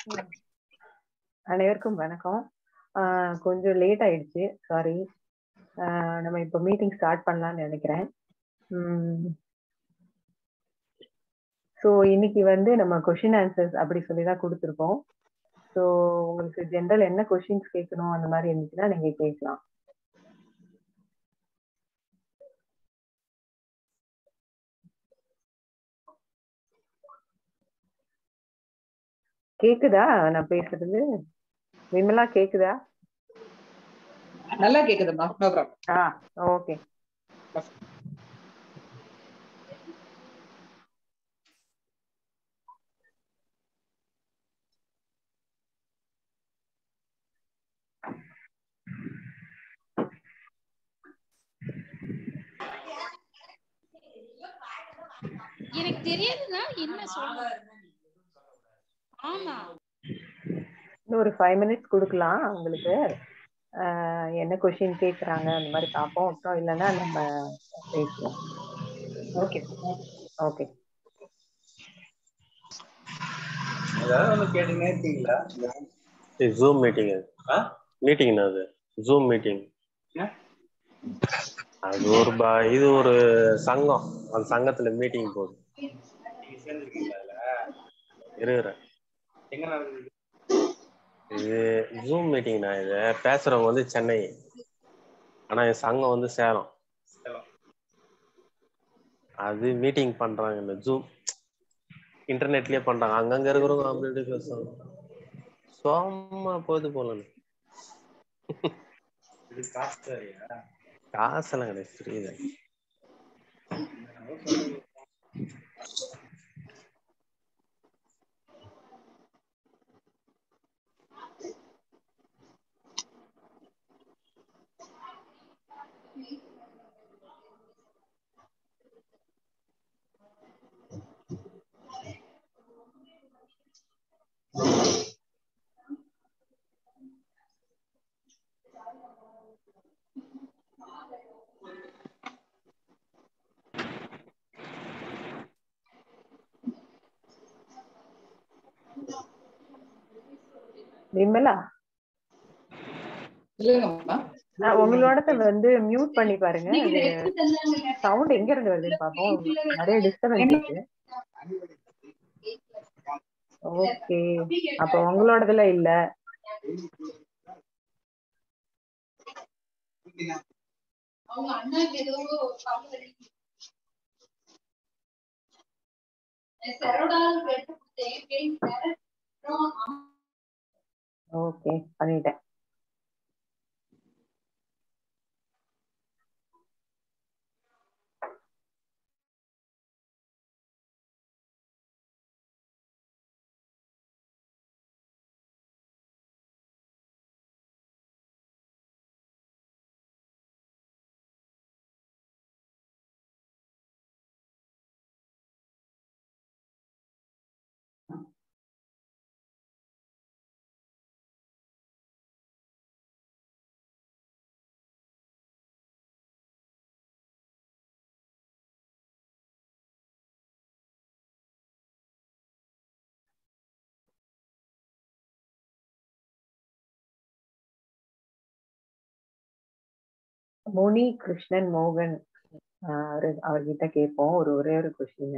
அனைவருக்கும் வணக்கம் ஆஹ் கொஞ்சம் லேட் ஆயிடுச்சு சாரி நம்ம இப்போ மீட்டிங் ஸ்டார்ட் பண்ணலாம்னு நினைக்கிறேன் ஸோ இன்னைக்கு வந்து நம்ம கொஷின் ஆன்சர்ஸ் அப்படி சொல்லி தான் கொடுத்துருக்கோம் ஸோ உங்களுக்கு ஜென்ரல் என்ன கொஷின்ஸ் கேட்கணும் அந்த மாதிரி இருந்துச்சுன்னா நீங்க கேட்கலாம் கேக்குதா நான் பேசுறது விமலா கேக்குதா நல்லா கேக்குதுமா நோ ப்ராப்ளம் ஆ ஓகே எனக்கு தெரியாதுன்னா என்ன சொல்ல ஆமா இன்னும் ஒரு ஃபைவ் மினிட்ஸ் கொடுக்கலாம் உங்களுக்கு ஆஹ் என்ன கொஷின் கேக்குறாங்க அந்த மாதிரி பார்ப்போம் அப்புறம் இல்லைன்னா நம்ம பேசுவோம் ஓகே ஓகே ஏதாவது ஒண்ணு கேட்டுனே இருக்கீங்களா ஜூம் மீட்டிங் அது ஆ? மீட்டிங் அது ஜூம் மீட்டிங் என்ன? அது ஒரு ப இது ஒரு சங்கம் அந்த சங்கத்துல மீட்டிங் போகுது நீங்க சேர்ந்துருக்கீங்களா அதுல இருக்கிறேன் எங்க நடக்குது இது ஜூம் மீட்டிங்னா இது பேசுறவங்க வந்து சென்னை ஆனா என் சங்கம் வந்து சேலம் சேலம். அது மீட்டிங் பண்றாங்க இந்த ஜூம் இன்டர்நெட்லயே பண்றாங்க அங்கங்க இருக்கிறவங்க அப்படி இப்படி பேசுவாங்க சும்மா போது போல இது காசு வேறையா காசெல்லாம் கிடையாது ஃப்ரீ தான் என்னமோ சொல்லுங்க. விமலா இல்லைங்கம்மா ஆஹ் உங்களோடத வந்து மியூட் பண்ணி பாருங்க அது சவுண்ட் எங்க இருந்து வருதுன்னு பார்ப்போம் நிறைய டிஸ்டர்பன்ஸ் இருக்கு ஓகே அப்ப உங்களோடதுல இல்ல அவங்க அண்ணாக்கு ஏதோ சரோடால் வெட்டு கொடுத்தேன் ஓகே பண்ணிட்டேன் முனி கிருஷ்ணன் மோகன் ஆஹ் அவரு அவர்கிட்ட கேட்போம் ஒரு ஒரே ஒரு கொஸ்டின்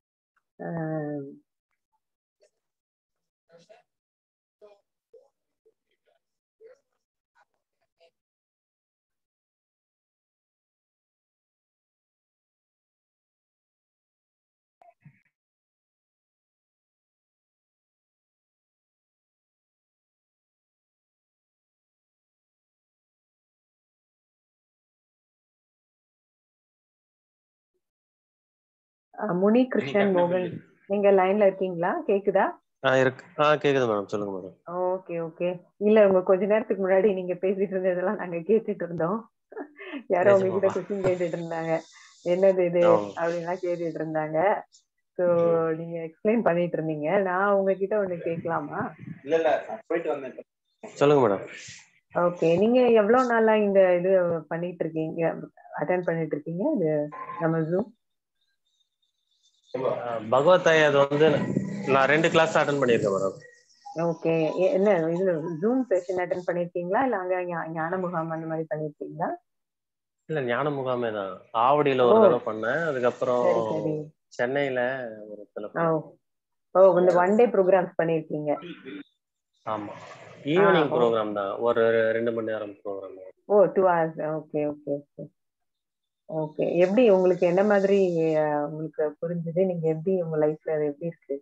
முனி கிருஷ்ணன் மோகன் நீங்க லைன்ல இருக்கீங்களா கேக்குதா ஆ இருக்கு ஆ கேக்குது மேடம் சொல்லுங்க மேடம் ஓகே ஓகே இல்ல உங்க கொஞ்ச நேரத்துக்கு முன்னாடி நீங்க பேசிட்டு இருந்ததெல்லாம் நாங்க கேட்டுட்டு இருந்தோம் யாரோ நிஜமாவா? உங்ககிட்ட கொஸ்டின் கேட்டுட்டு இருந்தாங்க என்னது இது ஆ. அப்படின்லாம் கேட்டுட்டு இருந்தாங்க சோ நீங்க எக்ஸ்பிளைன் பண்ணிட்டு இருந்தீங்க நான் உங்ககிட்ட ஒண்ணு கேட்கலாமா இல்ல இல்ல நான் போயிட்டு வந்தேன் இப்ப. சொல்லுங்க மேடம் ஓகே நீங்க எவ்வளவு நாளா இந்த இது பண்ணிட்டு இருக்கீங்க அட்டன் பண்ணிட்டு இருக்கீங்க இது நம்ம ஜூம் பகவத் ஐயா அது வந்து நான் ரெண்டு கிளாஸ் அட்டன் பண்ணியிருக்கேன் மேடம் ஓகே என்ன இது ஜூம் செஷன் அட்டன் பண்ணிருக்கீங்களா இல்ல அங்க ஞா- ஞான முகாம் அந்த மாதிரி பண்ணிருக்கீங்களா இல்ல ஞான முகாமே தான் ஆவடியில ஒரு ஓ. தடவை பண்ணேன் அதுக்கப்புறம் சரி சரி சென்னையில ஒரு இடத்துல ஓ பண்ணேன். ஓ இந்த ஒன் டே ப்ரோக்ராம்ஸ் பண்ணிருக்கீங்க ஆமா ஈவினிங் ஓ. ப்ரோக்ராம் தான் ஒரு ரெண்டு மணி நேரம் program oh two hours okay okay okay okay எப்படி உங்களுக்கு என்ன மாதிரி அஹ், உங்களுக்கு புரிஞ்சுது நீங்க எப்படி உங்க லைஃப்ல அது எப்படி இருக்கு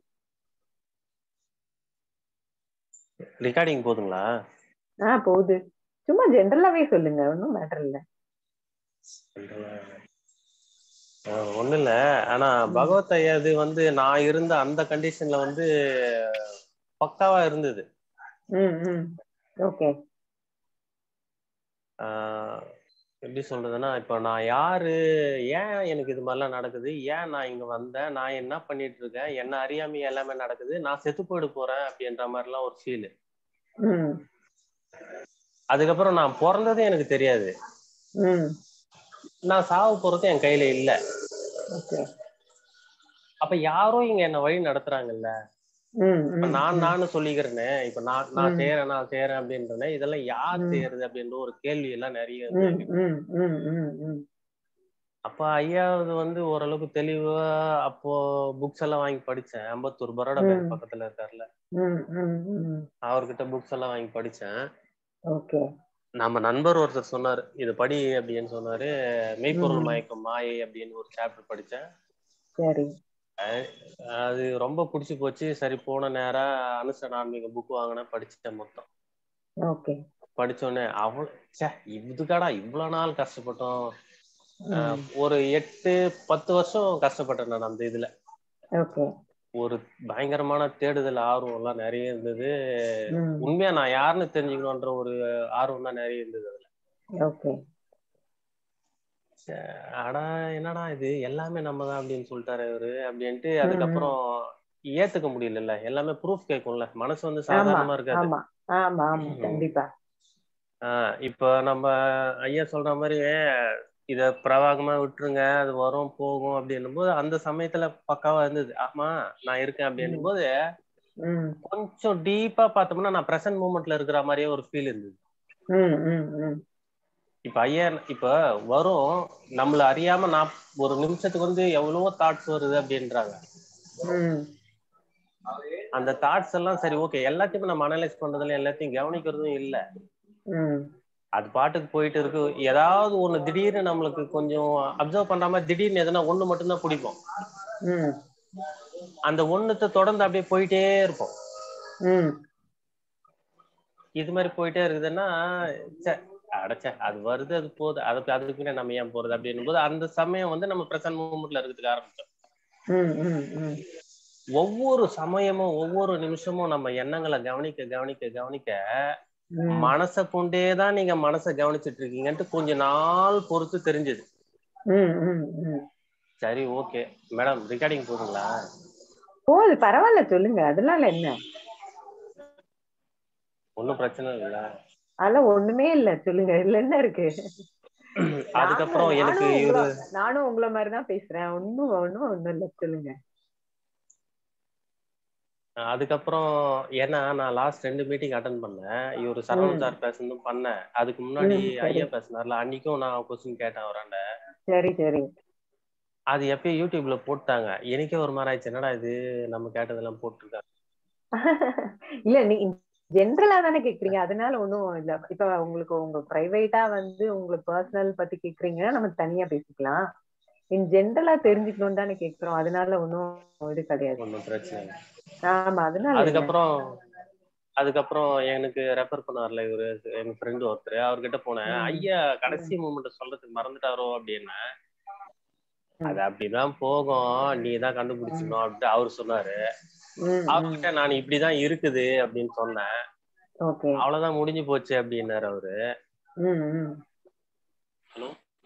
ரெக்கார்டிங் போதுங்களா ஆ போகுது சும்மா ஜென்ரலாவே சொல்லுங்க ஒன்றும் மேட்டர் இல்ல ஒண்ணு இல்ல ஆனா பகவத் ஐயா இது வந்து நான் இருந்த அந்த கண்டிஷன்ல வந்து பக்காவா இருந்தது ம் ம் ஓகே ஆஹ் எப்படி சொல்றதுன்னா இப்ப நான் யாரு ஏன் எனக்கு இது மாதிரிலாம் நடக்குது ஏன் நான் இங்க வந்தேன் நான் என்ன பண்ணிட்டு இருக்கேன் என்ன அறியாம எல்லாமே நடக்குது நான் செத்து போயிட போறேன் அப்படின்ற மாதிரிலாம் ஒரு ஃபீல் ம் அதுக்கப்புறம் நான் பிறந்ததே எனக்கு தெரியாது ம் நான் சாவு போறது என் கையில இல்ல ஓகே அப்ப யாரோ இங்க என்ன வழி நடத்துறாங்கல்ல ம் இப்ப ம் நான் நானு சொல்லிக்கிறேனே இப்ப நான் நான் ம். செய்யறேன் நான் செய்யறேன் அப்படின்றேனே இதெல்லாம் யார் ம். செய்யறது அப்படின்ற ஒரு கேள்வி எல்லாம் நிறைய ம் இருக்கு ம் ம் ம் ம் அப்ப ஐயாவது வந்து ஓரளவுக்கு தெளிவா அப்போ புக்ஸ் எல்லாம் வாங்கி படிச்சேன் அம்பத்தூர் பரோடா பேங்க் ம். பக்கத்துல இருக்காருல்ல ம் ம் ம் அவர்கிட்ட புக்ஸ் எல்லாம் வாங்கி படிச்சேன் ஓகே நம்ம நண்பர் ஒருத்தர் சொன்னாரு இது படி அப்படின்னு சொன்னாரு மெய்ப்பொருள் ம். மயக்கம் மாயை அப்படின்னு ஒரு சாப்டர் படிச்சேன் சரி அது ரொம்ப பிடிச்சி போச்சு சரி போன நேரா அனுசன் ஆன்மீக புக் வாங்கினேன் படிச்சுட்டேன் மொத்தம் ஓகே படிச்சோடனே அவ்வளோ ச்சே இதுக்காடா இவ்வளவு நாள் கஷ்டப்பட்டோம் அஹ், ம் ஒரு எட்டு பத்து வருஷம் கஷ்டப்பட்டேன் நான் அந்த இதுல ஓகே ஒரு பயங்கரமான தேடுதல் ஆர்வம் எல்லாம் நிறைய இருந்தது ம் உண்மையா நான் யாருன்னு தெரிஞ்சுக்கணுன்ற ஒரு ஆர்வம் தான் நிறைய இருந்தது அதுல ஓகே ச்சே, அடா என்னடா இது எல்லாமே நம்ம தான் அப்படின்னு சொல்லிட்டாரு அவரு அப்படின்ட்டு அதுக்கப்புறம் ஏத்துக்க முடியல எல்லாமே ப்ரூஃப் கேட்கும்ல மனசு வந்து ஆமா சாதாரணமா இருக்காது ஆமா ஆமா ஆமா ம். கண்டிப்பா ஆஹ் இப்ப நம்ம ஐயா சொல்ற மாதிரி இத பிரவாகமா விட்டுருங்க அது வரும் போகும் அப்படின்னும் போது அந்த சமயத்துல பக்காவா இருந்தது ஆமா நான் இருக்கேன் அப்படின்னும் போது ம் கொஞ்சம் டீப்பா பார்த்தோம்னா நான் பிரசன்ட் மூமெண்ட்ல இருக்கிற மாதிரியே ஒரு ஃபீல் இருந்தது ம் ம் ம் இப்ப ஐயா இப்ப வரும் நம்மள அறியாம நான் ஒரு நிமிஷத்துக்கு வந்து எவ்வளவோ தாட்ஸ் வருது அப்படின்றாங்க ம் அந்த தாட்ஸ் எல்லாம் சரி ஓகே எல்லாத்தையும் நம்ம அனலைஸ் பண்றதுல எல்லாத்தையும் கவனிக்கிறதும் இல்ல ம் அது பாட்டுக்கு போயிட்டு இருக்கு ஏதாவது ஒண்ணு திடீர்னு நம்மளுக்கு கொஞ்சம் அப்சர்வ் பண்ற மாதிரி திடீர்னு எதனா ஒண்ணு மட்டும்தான் பிடிக்கும் ம் அந்த ஒண்ணுத்தை தொடர்ந்து அப்படியே போயிட்டே இருப்போம் ம் இது மாதிரி போயிட்டே இருக்குதுன்னா ச்சே, அடச்சே அது வருது அது போகுது அதுக்கு அதுக்கு பின்னாடி நம்ம ஏன் போறது அப்படின்னும் போது அந்த சமயம் வந்து நம்ம பிரசன்ட் மூமெண்ட்ல இருக்கிறதுக்கு ஆரம்பிச்சோம் ம் ம் ம் ஒவ்வொரு சமயமும் ஒவ்வொரு நிமிஷமும் நம்ம எண்ணங்களை கவனிக்க கவனிக்க கவனிக்க ம் மனசை கொண்டே தான் நீங்க மனசை கவனிச்சிட்டு இருக்கீங்கன்ட்டு கொஞ்ச நாள் பொறுத்து தெரிஞ்சது ம் ம் ம் சரி ஓகே மேடம் ரெக்கார்டிங் போதுங்களா போகுது பரவாயில்ல சொல்லுங்க அதெல்லாம் இல்ல என்ன ஒன்றும் பிரச்சனை இல்ல அதெல்லாம் ஒண்ணுமே இல்ல சொல்லுங்க இதுல என்ன இருக்கு அதுக்கப்புறம் நானும் எனக்கு நானும் இவரு உங்கள- நானும் உங்கள மாதிரி தான் பேசுறேன் ஒன்னும் ஒன்னும் ஒண்ணும் இல்ல சொல்லுங்க அதுக்கப்புறம் ஏன்னா நான் லாஸ்ட் ரெண்டு மீட்டிங் அட்டன் பண்ணேன் இவரு சரவணன் ம். சார் பேசணும் பண்ணேன் அதுக்கு முன்னாடி ம், சரி. ஐயா பேசினார்ல அன்னைக்கும் நான் கொஸ்டின் கேட்டேன் அவராண்ட சரி சரி அது எப்பயும் யூடியூப்ல போட்டாங்க எனக்கே ஒரு மாதிரி ஆயிடுச்சு என்னடா இது நம்ம கேட்டதெல்லாம் போட்டிருக்காங்க இல்ல நீ ஜென்ரலா தானே கேக்குறீங்க அதனால ஒண்ணும் இல்ல இப்ப உங்களுக்கு உங்க பிரைவேட்டா வந்து உங்களுக்கு பர்சனல் பத்தி கேக்குறீங்கன்னா நம்ம தனியா பேசிக்கலாம் இன் ஜென்ரலா தெரிஞ்சுக்கணும் தானே கேக்குறோம் அதனால ஒண்ணும் இது கிடையாது ஒன்றும் பிரச்சனை இல்லை ஆமா அதனால என்ன? அதுக்கப்புறம் அதுக்கப்புறம் எனக்கு ரெஃபர் பண்ணார்ல இவரு எங்க ஃப்ரெண்டு ஒருத்தர் அவர்கிட்ட போனேன் ம். ஐயா கடைசி மூமெண்ட் சொல்றதுக்கு மறந்துட்டாரோ அப்படின்னு ம். அது அப்படிதான் போகும் நீ தான் கண்டுபிடிச்சிக்கணும் அப்படின்ட்டு அவரு சொன்னாரு ம், ம். அவர்கிட்ட நான் இப்படிதான் இருக்குது அப்படின்னு சொன்னேன் ஓகே அவ்வளவுதான் முடிஞ்சு போச்சு அப்படின்னாரு அவரு ம் ம் ஹலோ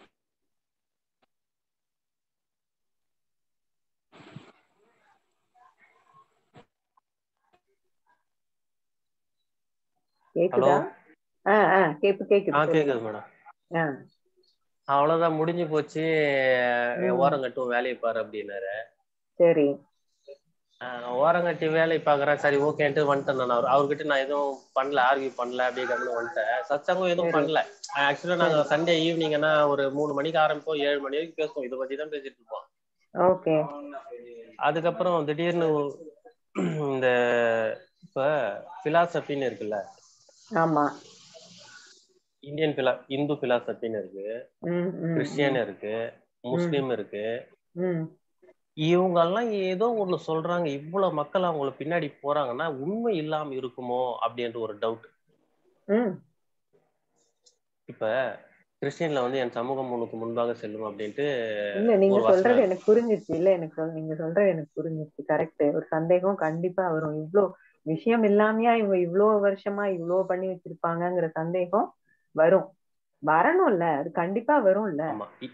கேக்குதா ஆ ஆ கேக்கு கேக்குது ஆ சொல்லுங்க. கேக்குது மேடம் ஆ அவ்வளவுதான் முடிஞ்சு போச்சு ம். ஓரம் கட்டும் வேலையை பாரு அப்படின்னாரு சரி ஆஹ் நான் ஓரங்கட்டி வேலை பாக்குறேன் சரி ஓகேன்ட்டு வந்துட்டேன் நான் அவர் அவர்கிட்ட நான் எதுவும் பண்ணல ஆர்கியூ பண்ணல அப்படியே கம்முன்னு வந்துட்டேன் சச்சங்கம் எதுவும் சரி. பண்ணல ஆக்சுவலா நாங்க சண்டே ஈவினிங்னா ஒரு மூணு மணிக்கு ஆரம்பிப்போம் ஏழு மணி வரைக்கும் பேசுவோம் இதை பத்தி தான் பேசிட்டு இருப்போம் ஓகே அதுக்கப்புறம் திடீர்னு இந்த இப்ப பிலாசபின்னு இருக்குல்ல ஆமா இந்தியன் பிலா இந்து பிலாசபின்னு இருக்கு ம் ம் கிறிஸ்டியன் இருக்கு முஸ்லீம் இருக்கு ம் இவங்க எல்லாம் ஏதோ ஒண்ணு சொல்றாங்க இவ்வளவு மக்கள் அவங்கள பின்னாடி போறாங்கன்னா உண்மை இல்லாம இருக்குமோ அப்படின்ற ஒரு டவுட் ம் இப்ப கிறிஸ்டியன்ல வந்து என் சமூகம் உனக்கு முன்பாக செல்லும் அப்படின்ட்டு இல்ல நீங்க ஒரு வசனம் சொல்றது இருக்கு. எனக்கு புரிஞ்சிச்சு இல்ல எனக்கு சொல் நீங்க சொல்றது எனக்கு புரிஞ்சிச்சு கரெக்ட் ஒரு சந்தேகம் கண்டிப்பா வரும் இவ்ளோ விஷயம் இல்லாமையா இவங்க இவ்ளோ வருஷமா இவ்ளோ பண்ணி வச்சிருப்பாங்கங்கிற சந்தேகம் வரும் வரணும்ல அது கண்டிப்பா வரும்ல ஆமா இ-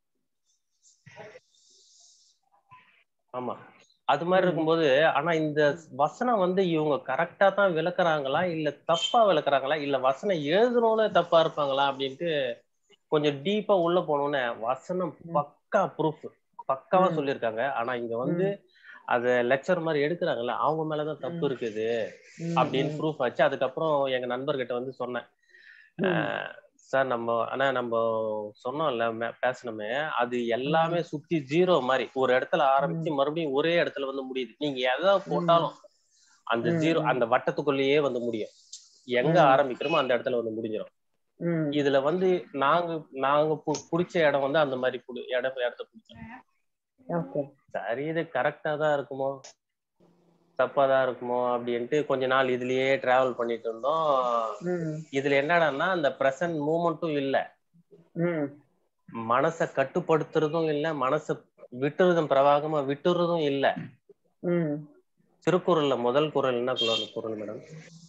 ஆமா அது மாதிரி ம். இருக்கும்போது ஆனா இந்த வசனம் வந்து இவங்க கரெக்டா தான் விளக்குறாங்களா இல்ல தப்பா விளக்குறாங்களா இல்ல வசனம் எழுதுனோன்னு தப்பா இருப்பாங்களா அப்படின்ட்டு கொஞ்சம் டீப்பா உள்ள போனோன்னே வசனம் ம். பக்கா ப்ரூஃப் பக்காவா ம். சொல்லியிருக்காங்க ஆனா இங்க வந்து அத லெக்சர் மாதிரி எடுக்கிறாங்கல்ல அவங்க மேலதான் தப்பு ம். இருக்குது ம், அப்படின்னு ம், ப்ரூஃப் ஆச்சு அதுக்கப்புறம் எங்க நண்பர்கிட்ட வந்து சொன்னேன் ம். சார் நம்ம ஆனா நம்ம சொன்னோம்ல மே- பேசணுமே அது எல்லாமே சுத்தி ஜீரோ மாதிரி ஒரு இடத்துல ஆரம்பிச்சு மறுபடியும் ஒரே இடத்துல வந்து முடியுது நீங்க எதை போட்டாலும் அந்த ம், ஜீரோ ம். அந்த வட்டத்துக்குள்ளேயே வந்து முடியும் எங்க ம். ஆரம்பிக்கிறோமோ அந்த இடத்துல வந்து முடிஞ்சிடும் ம். இதுல வந்து நாங்க நாங்க பு- புடிச்ச இடம் வந்து அந்த மாதிரி புடி இடம் இடத்த பிடிச்சோம் ஓகே சரி இது கரெக்டா தான் இருக்குமோ தப்பா தான் இருக்குமோ அப்படின்ட்டு கொஞ்ச நாள் இதுலயே டிராவல் பண்ணிட்டு இருந்தோம் ம் இதுல என்னடான்னா அந்த பிரசன்ட் மூமெண்ட்டும் இல்ல ம் மனசை கட்டுப்படுத்துறதும் இல்ல மனசை விட்டுறதும் பிரவாகமா விட்டுறதும் இல்ல ம் திருக்குறள்ல முதல் குறள் என்ன குறள் குறள் மேடம்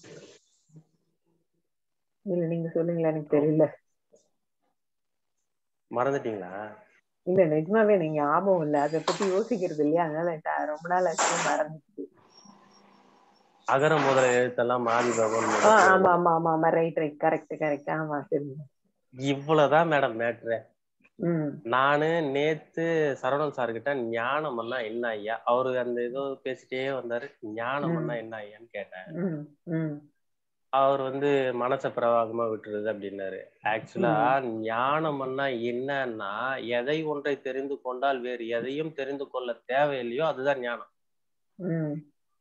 இல்ல நீங்க சொல்லுங்களா எனக்கு தெரியல மறந்துட்டீங்களா இல்ல நிஜமாவே நீங்க ஞாபகம் இல்ல அத பத்தி யோசிக்கிறது இல்லையா அதனால எனக்கு ரொம்ப நாள் ஆச்சு மறந்துச்சு அகர முதல எழுத்தெல்லாம் ஆதி பகவான் ஆ, முதல் ஆமா ஆமா ஆமா ஆமா ரைட் ரைட் கரெக்ட் கரெக்ட் ஆமா சரி இவ்வளவுதான் மேடம் மேட்ரு ம் நானு நேத்து சரவணன் சார் கிட்ட ஞானம்னா என்ன ஐயா அவரு அந்த ஏதோ பேசிட்டே வந்தாரு ஞானம்னா என்ன ஐயான்னு கேட்டேன் ம் ம் அவர் வந்து மனச பிரவாகமா விட்டுருது அப்படின்னாரு ஆக்சுவலா ஞானம்னா என்னன்னா எதை ஒன்றை தெரிந்து கொண்டால் வேறு எதையும் தெரிந்து கொள்ள தேவையில்லையோ அதுதான் ஞானம் ம்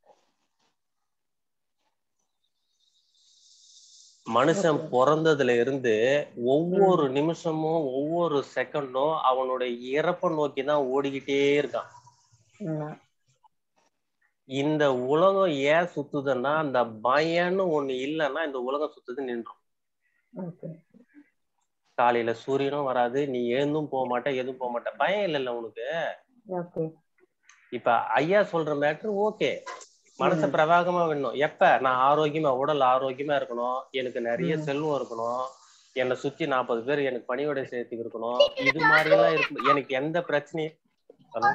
மனுஷன் Okay. பிறந்ததுல இருந்து ஒவ்வொரு நிமிஷமும் ஒவ்வொரு செகண்டும் அவனுடைய இறப்பை நோக்கி தான் ஓடிக்கிட்டே இருக்கான் ம் இந்த உலகம் ஏன் சுத்துதுன்னா அந்த பயம்னு ஒண்ணு இல்லைன்னா இந்த உலகம் சுத்துது நின்றும் ஓகே காலையில சூரியனும் வராது நீ எழுந்தும் போக மாட்ட எதுவும் போக மாட்ட பயம் இல்லைல்ல உனக்கு ஓகே இப்ப ஐயா சொல்ற மேட்ரு ஓகே மனச ம். பிரவாகமா வேணும் எப்ப நான் ஆரோக்கியமா உடல் ஆரோக்கியமா இருக்கணும் எனக்கு நிறைய ம். செல்வம் இருக்கணும் என்னை சுத்தி நாற்பது பேர் எனக்கு பணிவிடை சேர்த்து இருக்கணும் இது மாதிரி எல்லாம் இருக்கணும் எனக்கு எந்த பிரச்சனையும் ஹலோ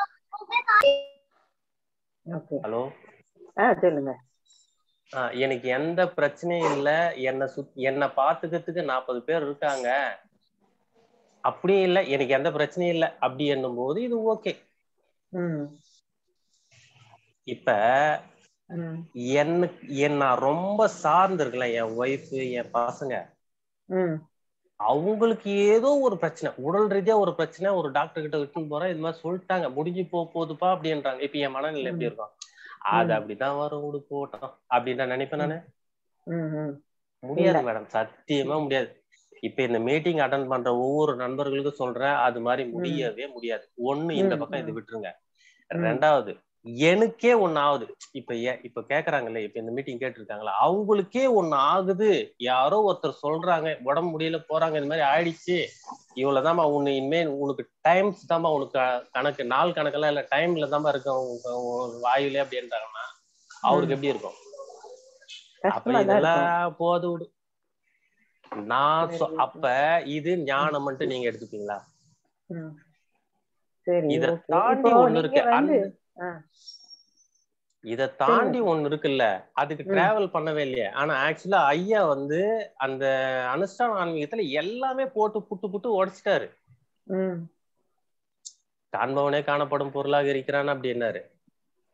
ஓகே ஹலோ ஆ சொல்லுங்க ஆஹ் எனக்கு எந்த பிரச்சனையும் இல்ல என்னை சுத் என்னை பாத்துக்கிறதுக்கு நாற்பது பேர் இருக்காங்க அப்படியும் இல்ல எனக்கு எந்த பிரச்சனையும் இல்ல அப்படி என்னும் போது இது ஓகே ம் இப்ப ம் எனக்கு என் நான் ரொம்ப சார்ந்து இருக்கலாம் என் ஒய்ஃப் என் பசங்க ம் அவங்களுக்கு ஏதோ ஒரு பிரச்சனை உடல் ரீதியா ஒரு பிரச்சனை ஒரு டாக்டர் கிட்ட விட்டுன்னு போறேன் இது மாதிரி சொல்லிட்டாங்க முடிஞ்சு போ போகுதுப்பா அப்படின்றாங்க இப்ப என் மனநிலை எப்படி இருக்கும் அது ம். அப்படிதான் வரும் விடு போட்டோம் அப்படின்னு நான் நினைப்பேன் நானு ம் ம் முடியாது மேடம் சத்தியமா முடியாது இப்ப இந்த மீட்டிங் அட்டன் பண்ற ஒவ்வொரு நண்பர்களுக்கும் சொல்றேன் அது மாதிரி முடியவே முடியாது ஒண்ணு இந்த ம், பக்கம் இது ம். விட்டுருங்க ம். ரெண்டாவது எனக்கே ஒண்ணு ஆகுது இப்ப ஏ இப்ப கேக்குறாங்கல்ல இப்ப இந்த மீட்டிங் கேட்டிருக்காங்களா அவங்களுக்கே ஒண்ணு ஆகுது யாரோ ஒருத்தர் சொல்றாங்க உடம்பு முடியல போறாங்க இந்த மாதிரி ஆயிடுச்சு இவ்வளவுதாம்மா உன்னை இனிமே உனக்கு டைம்ஸ் தாம்மா உனக்கு க- கணக்கு நாள் கணக்கெல்லாம் இல்ல டைம்ல தாம்மா இருக்க வாயிலே அப்படின்றாங்கன்னா அவருக்கு எப்படி இருக்கும் அப்ப கஷ்டமா தான் இருக்கும் இதெல்லாம் போது விடு நான் சொ- சரி. அப்ப இது ஞானம்ன்ட்டு நீங்க எடுத்துப்பீங்களா ம். சரி இத ஓகே தாண்டி இப்போ ஒண்ணு நீங்க இருக்கு வந்து அந்த ஆ, இத தாண்டி ஒண்ணு இருக்குல்ல அதுக்கு ம். டிராவல் பண்ணவே இல்லையே ஆனா ஆக்சுவலா ஐயா வந்து அந்த அனுஷ்டான ஆன்மீகத்துல எல்லாமே போட்டு புட்டு புட்டு உடைச்சிட்டாரு ம் காண்பவனே காணப்படும் பொருளாக இருக்கிறான் அப்படின்னாரு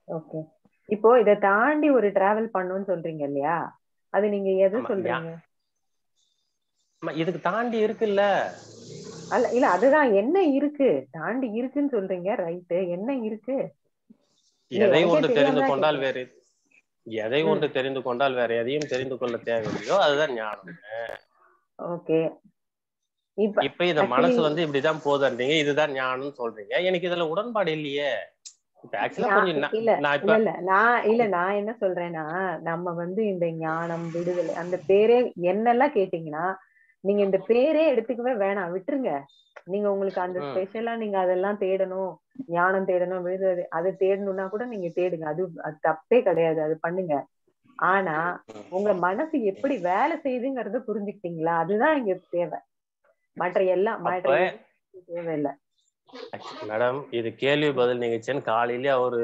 ஓகே இப்போ இத தாண்டி ஒரு டிராவல் பண்ணணும்னு சொல்றீங்க இல்லையா அது நீங்க எது ஆமா, சொல்றீங்க ஆமா, இதுக்கு தாண்டி இருக்குல்ல அல்ல இல்ல அதுதான் என்ன இருக்கு தாண்டி இருக்குன்னு சொல்றீங்க ரைட்டு என்ன இருக்கு இல்ல, எதை எனக்கே ஒன்று தெரிந்து தெரியாம கொண்டால் கேக்குறேன். வேறு எதை ம். ஒன்று தெரிந்து கொண்டால் வேற எதையும் தெரிந்து கொள்ள தேவையில்லையோ அதுதான் ஞானம் ஓகே இப்ப இப்ப இந்த actually- மனசு வந்து இப்படிதான் போதுன்றீங்க இதுதான் ஞானம்னு சொல்றீங்க எனக்கு இதுல உடன்பாடு இல்லையே இப்ப ஆக்சுவலா நான் கொஞ்சம் நா- இல்ல நான் இல்ல இப்ப இல்ல நான் இல்ல நான் என்ன சொல்றேன்னா நம்ம வந்து இந்த ஞானம் விடுதலை அந்த பேரே என்னெல்லாம் கேட்டீங்கன்னா நீங்க இந்த பேரே எடுத்துக்கவே வேணாம் விட்டுருங்க நீங்க உங்களுக்கு அந்த ம். ஸ்பெஷலா நீங்க அதெல்லாம் தேடணும் ஞானம் தேடணும் விடுதலை அது தேடணும்னா கூட நீங்க தேடுங்க அது அது தப்பே கிடையாது அது பண்ணுங்க ஆனா உங்க மனசு எப்படி வேலை செய்யுதுங்கறத புரிஞ்சுக்கிட்டீங்களா அதுதான் இங்க தேவை மற்ற எல்லாம் மற்ற அப்ப- எதுவும் தேவையில்லை மேடம் இது கேள்வி பதில் நிகழ்ச்சின்னு காலையிலே அவரு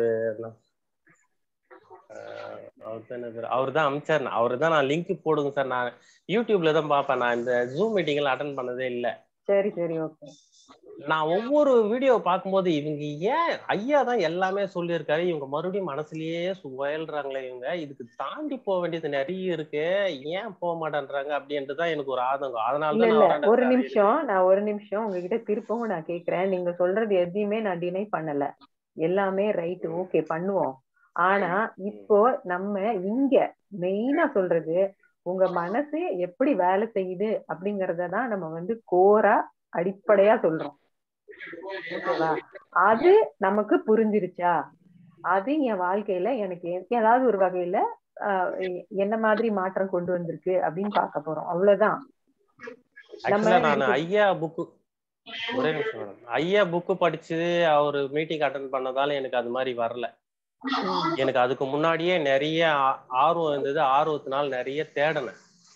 அவர் தான் அவர் தான் அமிச்சார் அவரு தான் நான் லிங்க் போடுங்க சார் நான் யூடியூப்ல தான் பார்ப்பேன் நான் இந்த ஜூம் மீட்டிங்ல அட்டன் பண்ணதே இல்ல சரி சரி ஓகே நான் ஒவ்வொரு வீடியோ பார்க்கும்போது இவங்க ஏன் ஐயா தான் எல்லாமே சொல்லியிருக்காரு இவங்க மறுபடியும் மனசுலயே சுயல்றாங்களே இவங்க இதுக்கு தாண்டி போக வேண்டியது நிறைய இருக்கு ஏன் போக மாட்டேன்றாங்க அப்படின்ட்டு தான் எனக்கு ஒரு ஆதங்கம் அதனால இல்ல தான் இல்ல நான் ஒரு வரேன் நிமிஷம் நான் ஒரு நிமிஷம் உங்ககிட்ட திருப்பவும் நான் கேக்குறேன் நீங்க சொல்றது எதையுமே நான் டினை பண்ணல எல்லாமே ரைட் ஓகே பண்ணுவோம் ஆனா இப்போ நம்ம இங்க மெயினா சொல்றது உங்க மனசு எப்படி வேலை செய்யுது அப்படிங்கறத தான் நம்ம வந்து கோரா அடிப்படையா சொல்றோம் ஓகேவா அது நமக்கு புரிஞ்சிருச்சா அது என் வாழ்க்கையில எனக்கு எ- ஏதாவது ஒரு வகையில ஆஹ் எ- என்ன மாதிரி மாற்றம் கொண்டு வந்திருக்கு அப்படின்னு பார்க்க போறோம் அவ்வளவுதான் ஆக்சுவலா நான் இதுக்கு- ஐயா புக்கு ஒரே நிமிஷம் மேடம் ஐயா புக்கு படிச்சு அவர் மீட்டிங் அட்டன் பண்ணதால எனக்கு அது மாதிரி வரல ம். எனக்கு அதுக்கு முன்னாடியே நிறைய ஆ- ஆர்வம் இருந்தது ஆர்வத்தினால நிறைய தேடினேன்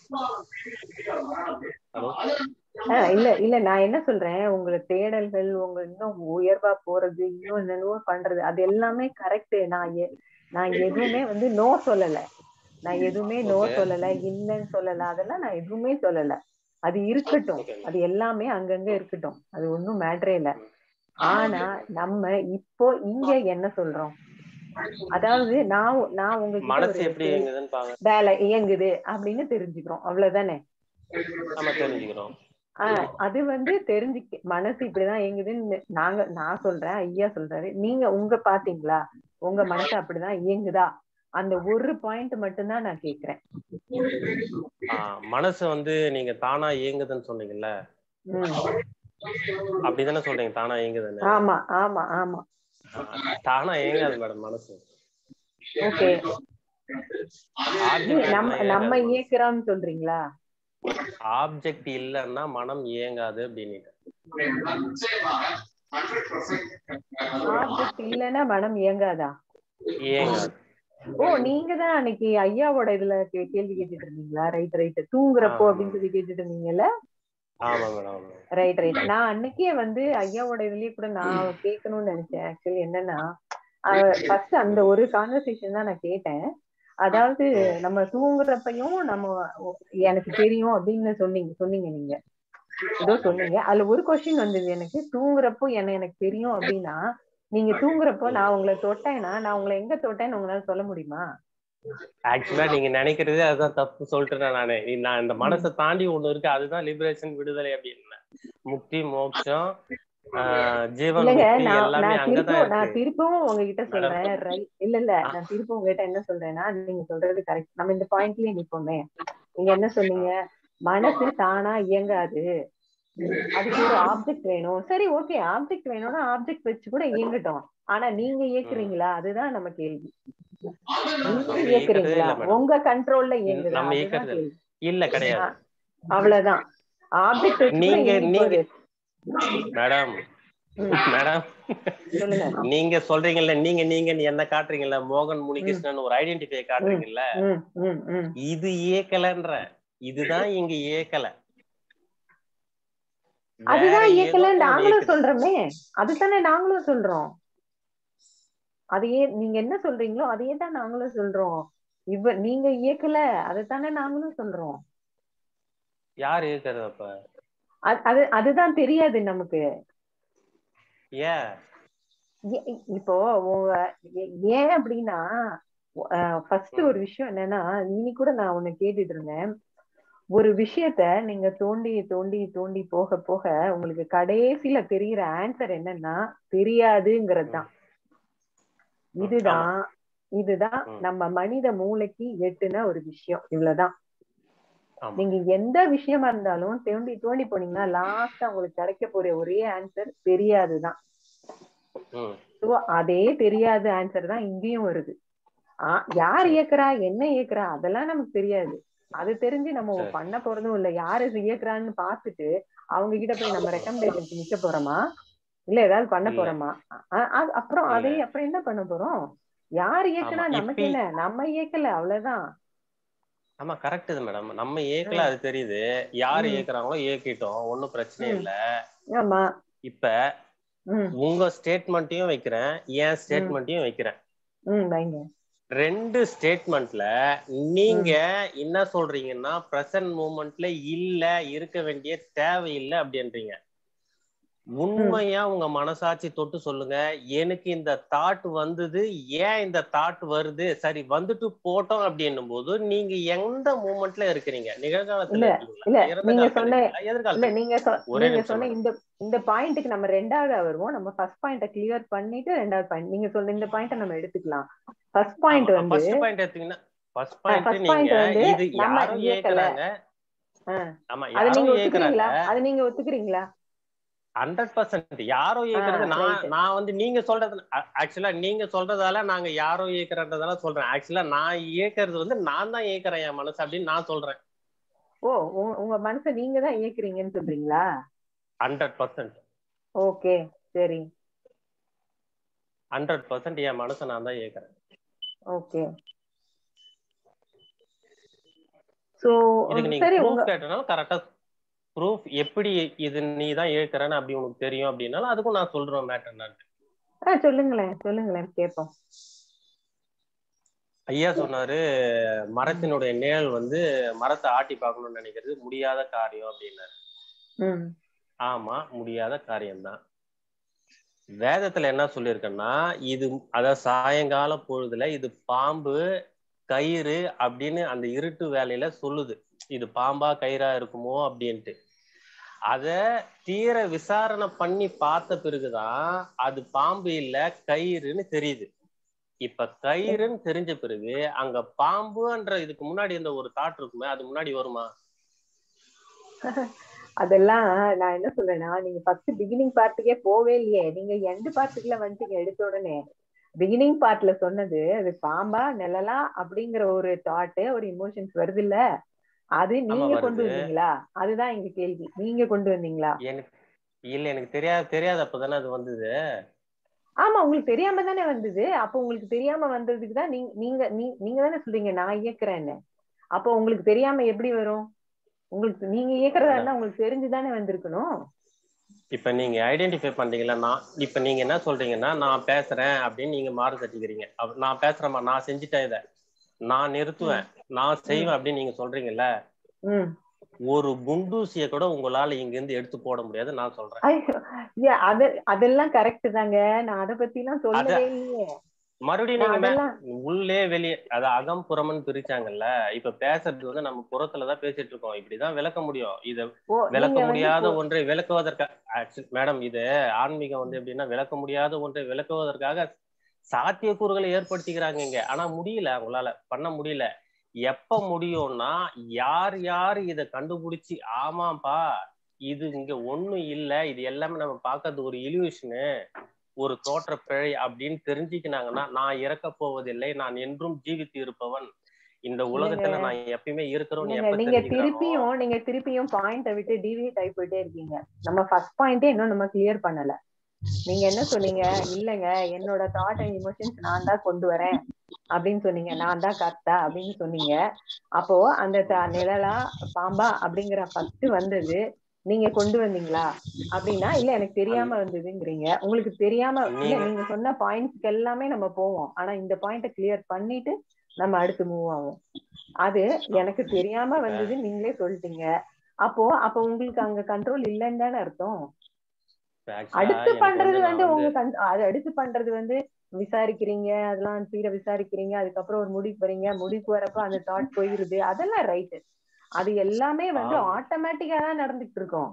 ஹலோ ஆஹ் இல்ல இல்ல நான் என்ன சொல்றேன் உங்க தேடல்கள் உங்க இன்னும் உயர்வா போறது இன்னும் என்னென்னவோ பண்றது அது எல்லாமே கரெக்ட் நான் எ- நான் எதுவுமே வந்து நோ சொல்லல நான் எதுவுமே நோ Okay. சொல்லல இல்லைன்னு சொல்லல அதெல்லாம் நான் எதுவுமே சொல்லல அது இருக்கட்டும் Okay. அது எல்லாமே அங்கங்க இருக்கட்டும் அது ஒண்ணும் மேட்டரே இல்ல ஆனா நம்ம இப்போ இங்க என்ன சொல்றோம் அதாவது நான் நான் உங்ககிட்ட மனசு ஒரு எப்படி இயங்குதுன்னு பாங்க வேலை இயங்குது அப்படின்னு தெரிஞ்சுக்கிறோம் அவ்வளவுதானே நம்ம தெரிஞ்சுக்கிறோம் ஆஹ் அது வந்து தெரிஞ்சுக்க மனசு இப்படிதான் இயங்குதுன்னு நாங்க நான் சொல்றேன் ஐயா சொல்றாரு நீங்க உங்க பாத்தீங்களா உங்க மனசு அப்படிதான் இயங்குதா அந்த ஒரு பாயிண்ட் மட்டும்தான் நான் கேக்குறேன் ஆஹ் மனசு வந்து நீங்க தானா இயங்குதுன்னு சொன்னீங்கல்ல உம் அப்படிதானே சொல்றீங்க தானா இயங்குதுன்னு ஆமா ஆமா ஆமா ஆஹ் தானா இயங்காது மேடம் மனசு ஓகே ஆப்ஜெக்ட் நம்ம நம்ம இயக்குறோம்னு சொல்றீங்களா ஆப்ஜெக்ட் இல்லைன்னா மனம் இயங்காது அப்படின்னு ஆப்ஜெக்ட் இல்லைன்னா மனம் இயங்காதா இயங்காது ஓ நீங்க தான் அன்னைக்கு ஐயாவோட இதுல கே- கேள்வி கேட்டுட்டு இருந்தீங்களா ரைட் ரைட் தூங்குறப்போ ஆமா. அப்படின்னு சொல்லி கேட்டுட்டு இருந்தீங்கல்ல ஆமா மேடம் ஆமா ரைட் ரைட் நான் அன்னைக்கே வந்து ஐயாவோட இதுலயே கூட நான் கேட்கணும்னு நினைச்சேன் ஆக்சுவலி என்னன்னா ஃபர்ஸ்ட் அந்த ஒரு கான்வர்சேஷன் தான் நான் கேட்டேன் அதாவது நம்ம தூங்குறப்பையும் நம்ம ஒ- எனக்கு தெரியும் அப்படின்னு சொன்னீங்க சொன்னீங்க நீங்க ஏதோ சொன்னீங்க அதுல ஒரு கொஸ்டின் வந்தது எனக்கு தூங்குறப்போ என்ன எனக்கு தெரியும் அப்படின்னா நீங்க தூங்குறப்போ நான் உங்களை தொட்டேன்னா நான் உங்களை எங்க தொட்டேன்னு உங்களால சொல்ல முடியுமா ஆக்சுவலா நீங்க நினைக்கிறதே அதுதான் தப்பு சொல்லிட்டேன் நானு நீ- நான் இந்த மனசை தாண்டி ஒண்ணு இருக்கு அதுதான் லிபரேஷன் விடுதலை அப்படின்னு முக்தி மோட்சம் ஆஹ் ஜீவன் இல்லங்க முக்தி நான் எல்லாமே நான் அங்கதான் திருப்பவும் நான் இருக்கு திருப்பவும் உங்ககிட்ட மேடம். சொல்றேன் ரைட் இல்ல இல்ல நான் திருப்பவும் உங்ககிட்ட என்ன சொல்றேன்னா நீங்க சொல்றது கரெக்ட் நம்ம இந்த பாயிண்ட்லயே நிப்போமே நீங்க என்ன சொன்னீங்க மனசு தானா இயங்காது அதுக்கு ஒரு ஆப்ஜெக்ட் வேணும் சரி ஓகே ஆப்ஜெக்ட் வேணும்னா ஆப்ஜெக்ட் வச்சு கூட இயங்கட்டும் ஆனா நீங்க இயக்குறீங்களா அதுதான் நம்ம கேள்வி நீங்க நம்ம இயக்குறதே இயக்குறீங்களா இல்ல மேடம். உங்க கண்ட்ரோல்ல இயங்குதா நம்ம அதுதான் இயக்குறது கேள்வி இல்ல கிடையாது அவ்வளவுதான் ஆப்ஜெக்ட் வச்சு கூட நீங்க இயங்க நீங்க போகுது. மேடம் ம், மேடம் சொல்லுங்க நீங்க சொல்றீங்கல்ல நீங்க நீங்க என்ன காட்டுறீங்கல்ல மோகன் முனிகிருஷ்ணன் ஒரு ஐடென்டிஃபை காட்டுறீங்கல்ல ம் ம் ம் இது இயக்கலன்ற இதுதான் இங்க இயக்கல வேற அதுதான் ஏதோ இயக்கல ஒண்ணு நாங்களும் இயக்குது. சொல்றோமே அதுதானே நாங்களும் சொல்றோம் அதையே நீங்க என்ன சொல்றீங்களோ அதையே தான் நாங்களும் சொல்றோம் இவ நீங்க இயக்கல அதுதானே நாங்களும் சொல்றோம் யார் இயக்குறது அப்ப அது- அது அதுதான் தெரியாது நமக்கு ஏன் ஏ- இப்போ உங்க ஏ- ஏன் அப்படின்னா ஃபர்ஸ்ட் ஒரு விஷயம் என்னன்னா இன்னைக்கு கூட நான் உன்னை கேட்டுட்டு இருந்தேன் ஒரு விஷயத்த நீங்க தோண்டி தோண்டி தோண்டி போக போக உங்களுக்கு கடைசியில தெரியிற ஆன்சர் என்னன்னா தெரியாதுங்கிறது தான் இதுதான் இதுதான் ம். நம்ம மனித மூளைக்கு எட்டுன ஒரு விஷயம் இவ்வளவுதான் ஆமா. நீங்க எந்த விஷயமா இருந்தாலும் தோண்டி தோண்டி போனீங்கன்னா லாஸ்டா உங்களுக்கு கிடைக்க போற ஒரே ஆன்சர் தெரியாதுதான் ம் So, அதே தெரியாத ஆன்சர் தான் இங்கேயும் வருது ஆ, யார் இயக்குறா என்ன இயக்குறா அதெல்லாம் நமக்கு தெரியாது அது தெரிஞ்சு நம்ம சரி. பண்ண போறதும் இல்ல யாரு இது இயக்குறான்னு பார்த்துட்டு அவங்க கிட்ட போய் நம்ம ரெக்கமெண்டேஷன் நிக்க போறோமா இல்ல ஏதாவது பண்ண இல்ல. போறோமா அ- அ- அப்புறம் இல்ல. அதே அப்புறம் என்ன பண்ண போறோம் யார் இயக்குனா ஆமா, நமக்கு இப்ப- என்ன நம்ம இயக்கல அவ்வளவுதான் ஆமா கரெக்ட் இது மேடம் நம்ம ஏக்கல அது தெரியுது யாரு ம். ஏக்குறாங்களோ ஏக்கிட்டோம் ஒண்ணும் பிரச்சனை ம். இல்ல ஆமா இப்ப ம் உங்க ஸ்டேட்மெண்ட்டையும் வைக்கிறேன் என் ஸ்டேட்மெண்ட்டையும் வைக்கிறேன் ம் வைங்க ரெண்டு ஸ்டேட்மெண்ட்ல நீங்க என்ன சொல்றீங்கன்னா பிரசன்ட் மூமெண்ட்ல இல்ல இருக்க வேண்டிய தேவையில்லை அப்படின்றீங்க உண்மையா உங்க மனசாட்சி தொட்டு சொல்லுங்க எனக்கு இந்த தாட் வந்தது ஏன் இந்த தாட் வருது சரி வந்துட்டு போட்டோம் அப்படின்னும் போது நீங்க எந்த மூமெண்ட்ல இருக்கிறீங்க நிகழ்காலத்துல இல்ல, இருக்கீங்களா இல்ல, இறந்த நீங்க காலத்துல சொன்ன- இருக்கீங்களா? இல்ல எதிர்காலத்துல நீங்க சொ- ஒரே நீங்க நிமிஷம் சொன்ன madam. இந்த இந்த பாயிண்ட்டுக்கு நம்ம ரெண்டாவதா வருவோம் நம்ம ஃபர்ஸ்ட் பாயிண்ட கிளியர் பண்ணிட்டு ரெண்டாவது பாயிண்ட் நீங்க சொல்ற இந்த பாயிண்ட நம்ம எடுத்துக்கலாம் ஃபர்ஸ்ட் பாயிண்ட் வந்து ஃபர்ஸ்ட் பாயிண்ட் எடுத்தீங்கன்னா ஃபர்ஸ்ட் பாயிண்ட் first point நீங்க வந்து இது நம்ம யாரும் இயக்கல. ஏக்குறாங்க ஆ. ஆமா அது நீங்க யாரும் ஏக்குறாங்க ஒத்துக்கிறீங்களா அது நீங்க ஒத்துக்கிறீங்களா ஹண்ட்ரட் பர்சன்ட் யாரோ ஏக்குறது ஆ, நான் right. நான் வந்து நீங்க சொல்றது ஆக்சுவலா நீங்க சொல்றதால நாங்க யாரோ ஏக்குறன்றதால சொல்றேன் ஆக்சுவலா நான் ஏக்குறது வந்து நான் தான் ஏக்குறேன் என் மனசு அப்படின்னு நான் சொல்றேன் ஓ உங்க- உங்க மனசை நீங்க தான் இயக்குறீங்கன்னு சொல்றீங்களா ஹண்ட்ரட் பர்சன்ட் ஓகே சரி ஹண்ட்ரட் பர்சன்ட் என் மனசை நான் தான் ஏக்குறேன் ஓகே சோ இதுக்கு நீங்க சரி உங்க ப்ரூஃப் கேட்டனால கரெக்டா ப்ரூஃப் எப்படி இது நீ தான் ஏக்குறன்னு அப்படி உனக்கு தெரியும் அப்படின்னாலும் அதுக்கும் நான் சொல்றேன் மேட்டர் நான் ஆ சொல்லுங்களேன் சொல்லுங்களேன் கேட்போம் ஐயா சொன்னாரு மரத்தினுடைய நிழல் வந்து மரத்தை ஆட்டி பார்க்கணும்னு நினைக்கிறது முடியாத காரியம் அப்படின்னாரு ம் ஆமா முடியாத காரியம்தான் வேதத்துல என்ன சொல்லியிருக்கேன்னா இது அதாவது சாயங்கால பொழுதுல இது பாம்பு கயிறு அப்படின்னு அந்த இருட்டு வேலையில சொல்லுது இது பாம்பா கயிறா இருக்குமோ அப்படின்ட்டு அத தீர விசாரணை பண்ணி பார்த்த பிறகுதான் அது பாம்பு இல்ல கயிறுன்னு தெரியுது இப்ப கயிறுன்னு தெரிஞ்ச பிறகு அங்க பாம்புன்ற இதுக்கு முன்னாடி இந்த ஒரு தாட் இருக்குமே அது முன்னாடி வருமா அதெல்லாம் நான் என்ன சொல்றேன்னா நீங்க ஃபர்ஸ்ட் பிகினிங் பார்ட்டுக்கே போவே இல்லையே நீங்க எண்டு பார்ட்டுக்குள்ள வந்துட்டீங்க எடுத்த உடனே பிகினிங் பார்ட்ல சொன்னது அது பாம்பா நிழலா அப்படிங்கிற ஒரு தாட் ஒரு இமோஷன்ஸ் வருது இல்ல அது நீங்க வருது. கொண்டு வந்தீங்களா அதுதான் எங்க கேள்வி நீங்க கொண்டு வந்தீங்களா எனக்கு இல்ல எனக்கு தெரியாது தெரியாது அப்பதானே அது வந்தது ஆமா உங்களுக்கு தெரியாம தானே வந்தது அப்ப உங்களுக்கு தெரியாம வந்ததுக்கு தான் நீங்க நீங்க நீ- நீங்க தானே சொல்றீங்க நான் இயக்குறேன்னு அப்போ உங்களுக்கு தெரியாம எப்படி வரும் உங்களுக்கு நீங்க இயக்குறதா இருந்தா உங்களுக்கு தெரிஞ்சுதானே வந்திருக்கணும் இப்ப நீங்க ஐடென்டிஃபை பண்றீங்களா நான் இப்ப நீங்க என்ன சொல்றீங்கன்னா நான் பேசுறேன் அப்படின்னு நீங்க மாறு தட்டிக்கிறீங்க அப்ப நான் பேசுறேம்மா நான் செஞ்சுட்டேன் இத நான் நிறுத்துவேன் நான் செய்வேன் அப்படின்னு நீங்க சொல்றீங்கல்ல ம் ஒரு குண்டூசிய கூட உங்களால இங்க இருந்து எடுத்து போட முடியாது நான் சொல்றேன் ஐயோ, ஏ, அது அதெல்லாம் கரெக்ட் தாங்க நான் அத பத்தி எல்லாம் சொல்லவே இல்லையே மறுபடியும் நான் நீங்க மே- அதெல்லாம் உள்ளே வெளியே அது அகம் புறம்னு பிரிச்சாங்கல்ல இப்ப பேசுறது வந்து நம்ம புறத்துலதான் பேசிட்டு இருக்கோம் இப்படிதான் விளக்க முடியும் இத ஓ விளக்க நீங்க வந்து முடியாத இப்போ- ஒன்றை விளக்குவதற்காக மேடம் இது ஆன்மீகம் வந்து எப்படின்னா விளக்க முடியாத ஒன்றை விளக்குவதற்காக சாத்தியக்கூறுகளை ஏற்படுத்திக்கிறாங்க இங்க ஆனா முடியல அவங்களால பண்ண முடியல எப்ப முடியும்னா யார் யார் இத கண்டுபிடிச்சு ஆமாப்பா இது இங்க ஒண்ணும் இல்ல இது எல்லாமே நம்ம பார்க்கறது ஒரு இல்யூஷனு ஒரு தோற்ற பிழை அப்படின்னு தெரிஞ்சுக்கினாங்கன்னா நான் இறக்க போவதில்லை நான் என்றும் ஜீவித்து இருப்பவன் இந்த உலகத்துல நான் எப்பயுமே இருக்கிறோம்னு இல்லைங்க, எப்ப நீங்க தெரிஞ்சுக்கிறானோ திருப்பியும் நீங்க திருப்பியும் பாயிண்ட விட்டு டிவியேட் ஆகி போயிட்டே இருக்கீங்க நம்ம ஃபர்ஸ்ட் பாயிண்டே இன்னும் நம்ம கிளியர் பண்ணல நீங்க என்ன சொன்னீங்க இல்லங்க என்னோட தாட் அண்ட் இமோஷன்ஸ் நான் தான் கொண்டு வரேன் அப்படின்னு சொன்னீங்க நான் தான் கர்த்தா அப்படின்னு சொன்னீங்க அப்போ அந்த த- நிழலா பாம்பா அப்படிங்கிற ஃபர்ஸ்ட் வந்தது நீங்க கொண்டு வந்தீங்களா அப்படின்னா இல்ல எனக்கு தெரியாம வந்ததுங்கிறீங்க உங்களுக்கு தெரியாம இல்ல நீங்க- நீங்க சொன்ன பாயிண்ட்ஸ்க்கு எல்லாமே நம்ம போவோம் ஆனா இந்த பாயிண்ட கிளியர் பண்ணிட்டு நம்ம அடுத்து மூவ் ஆகும் அது எனக்கு தெரியாம வந்தது நீங்களே சொல்லிட்டீங்க அப்போ அப்ப உங்களுக்கு அங்க கண்ட்ரோல் இல்லைன்னு தானே அர்த்தம் Actually, அடுத்து எனக்கு பண்றது நான் வந்து உங்க கண்- அது அடுத்து பண்றது வந்து விசாரிக்கிறீங்க அதெல்லாம் தீர விசாரிக்கிறீங்க அதுக்கப்புறம் ஒரு முடிவுக்கு வரீங்க முடிவுக்கு வரப்ப அந்த தாட் போயிருது அதெல்லாம் ரைட்டு அது எல்லாமே வந்து ஆமா. ஆட்டோமேட்டிக்கா தான் நடந்துட்டு இருக்கோம்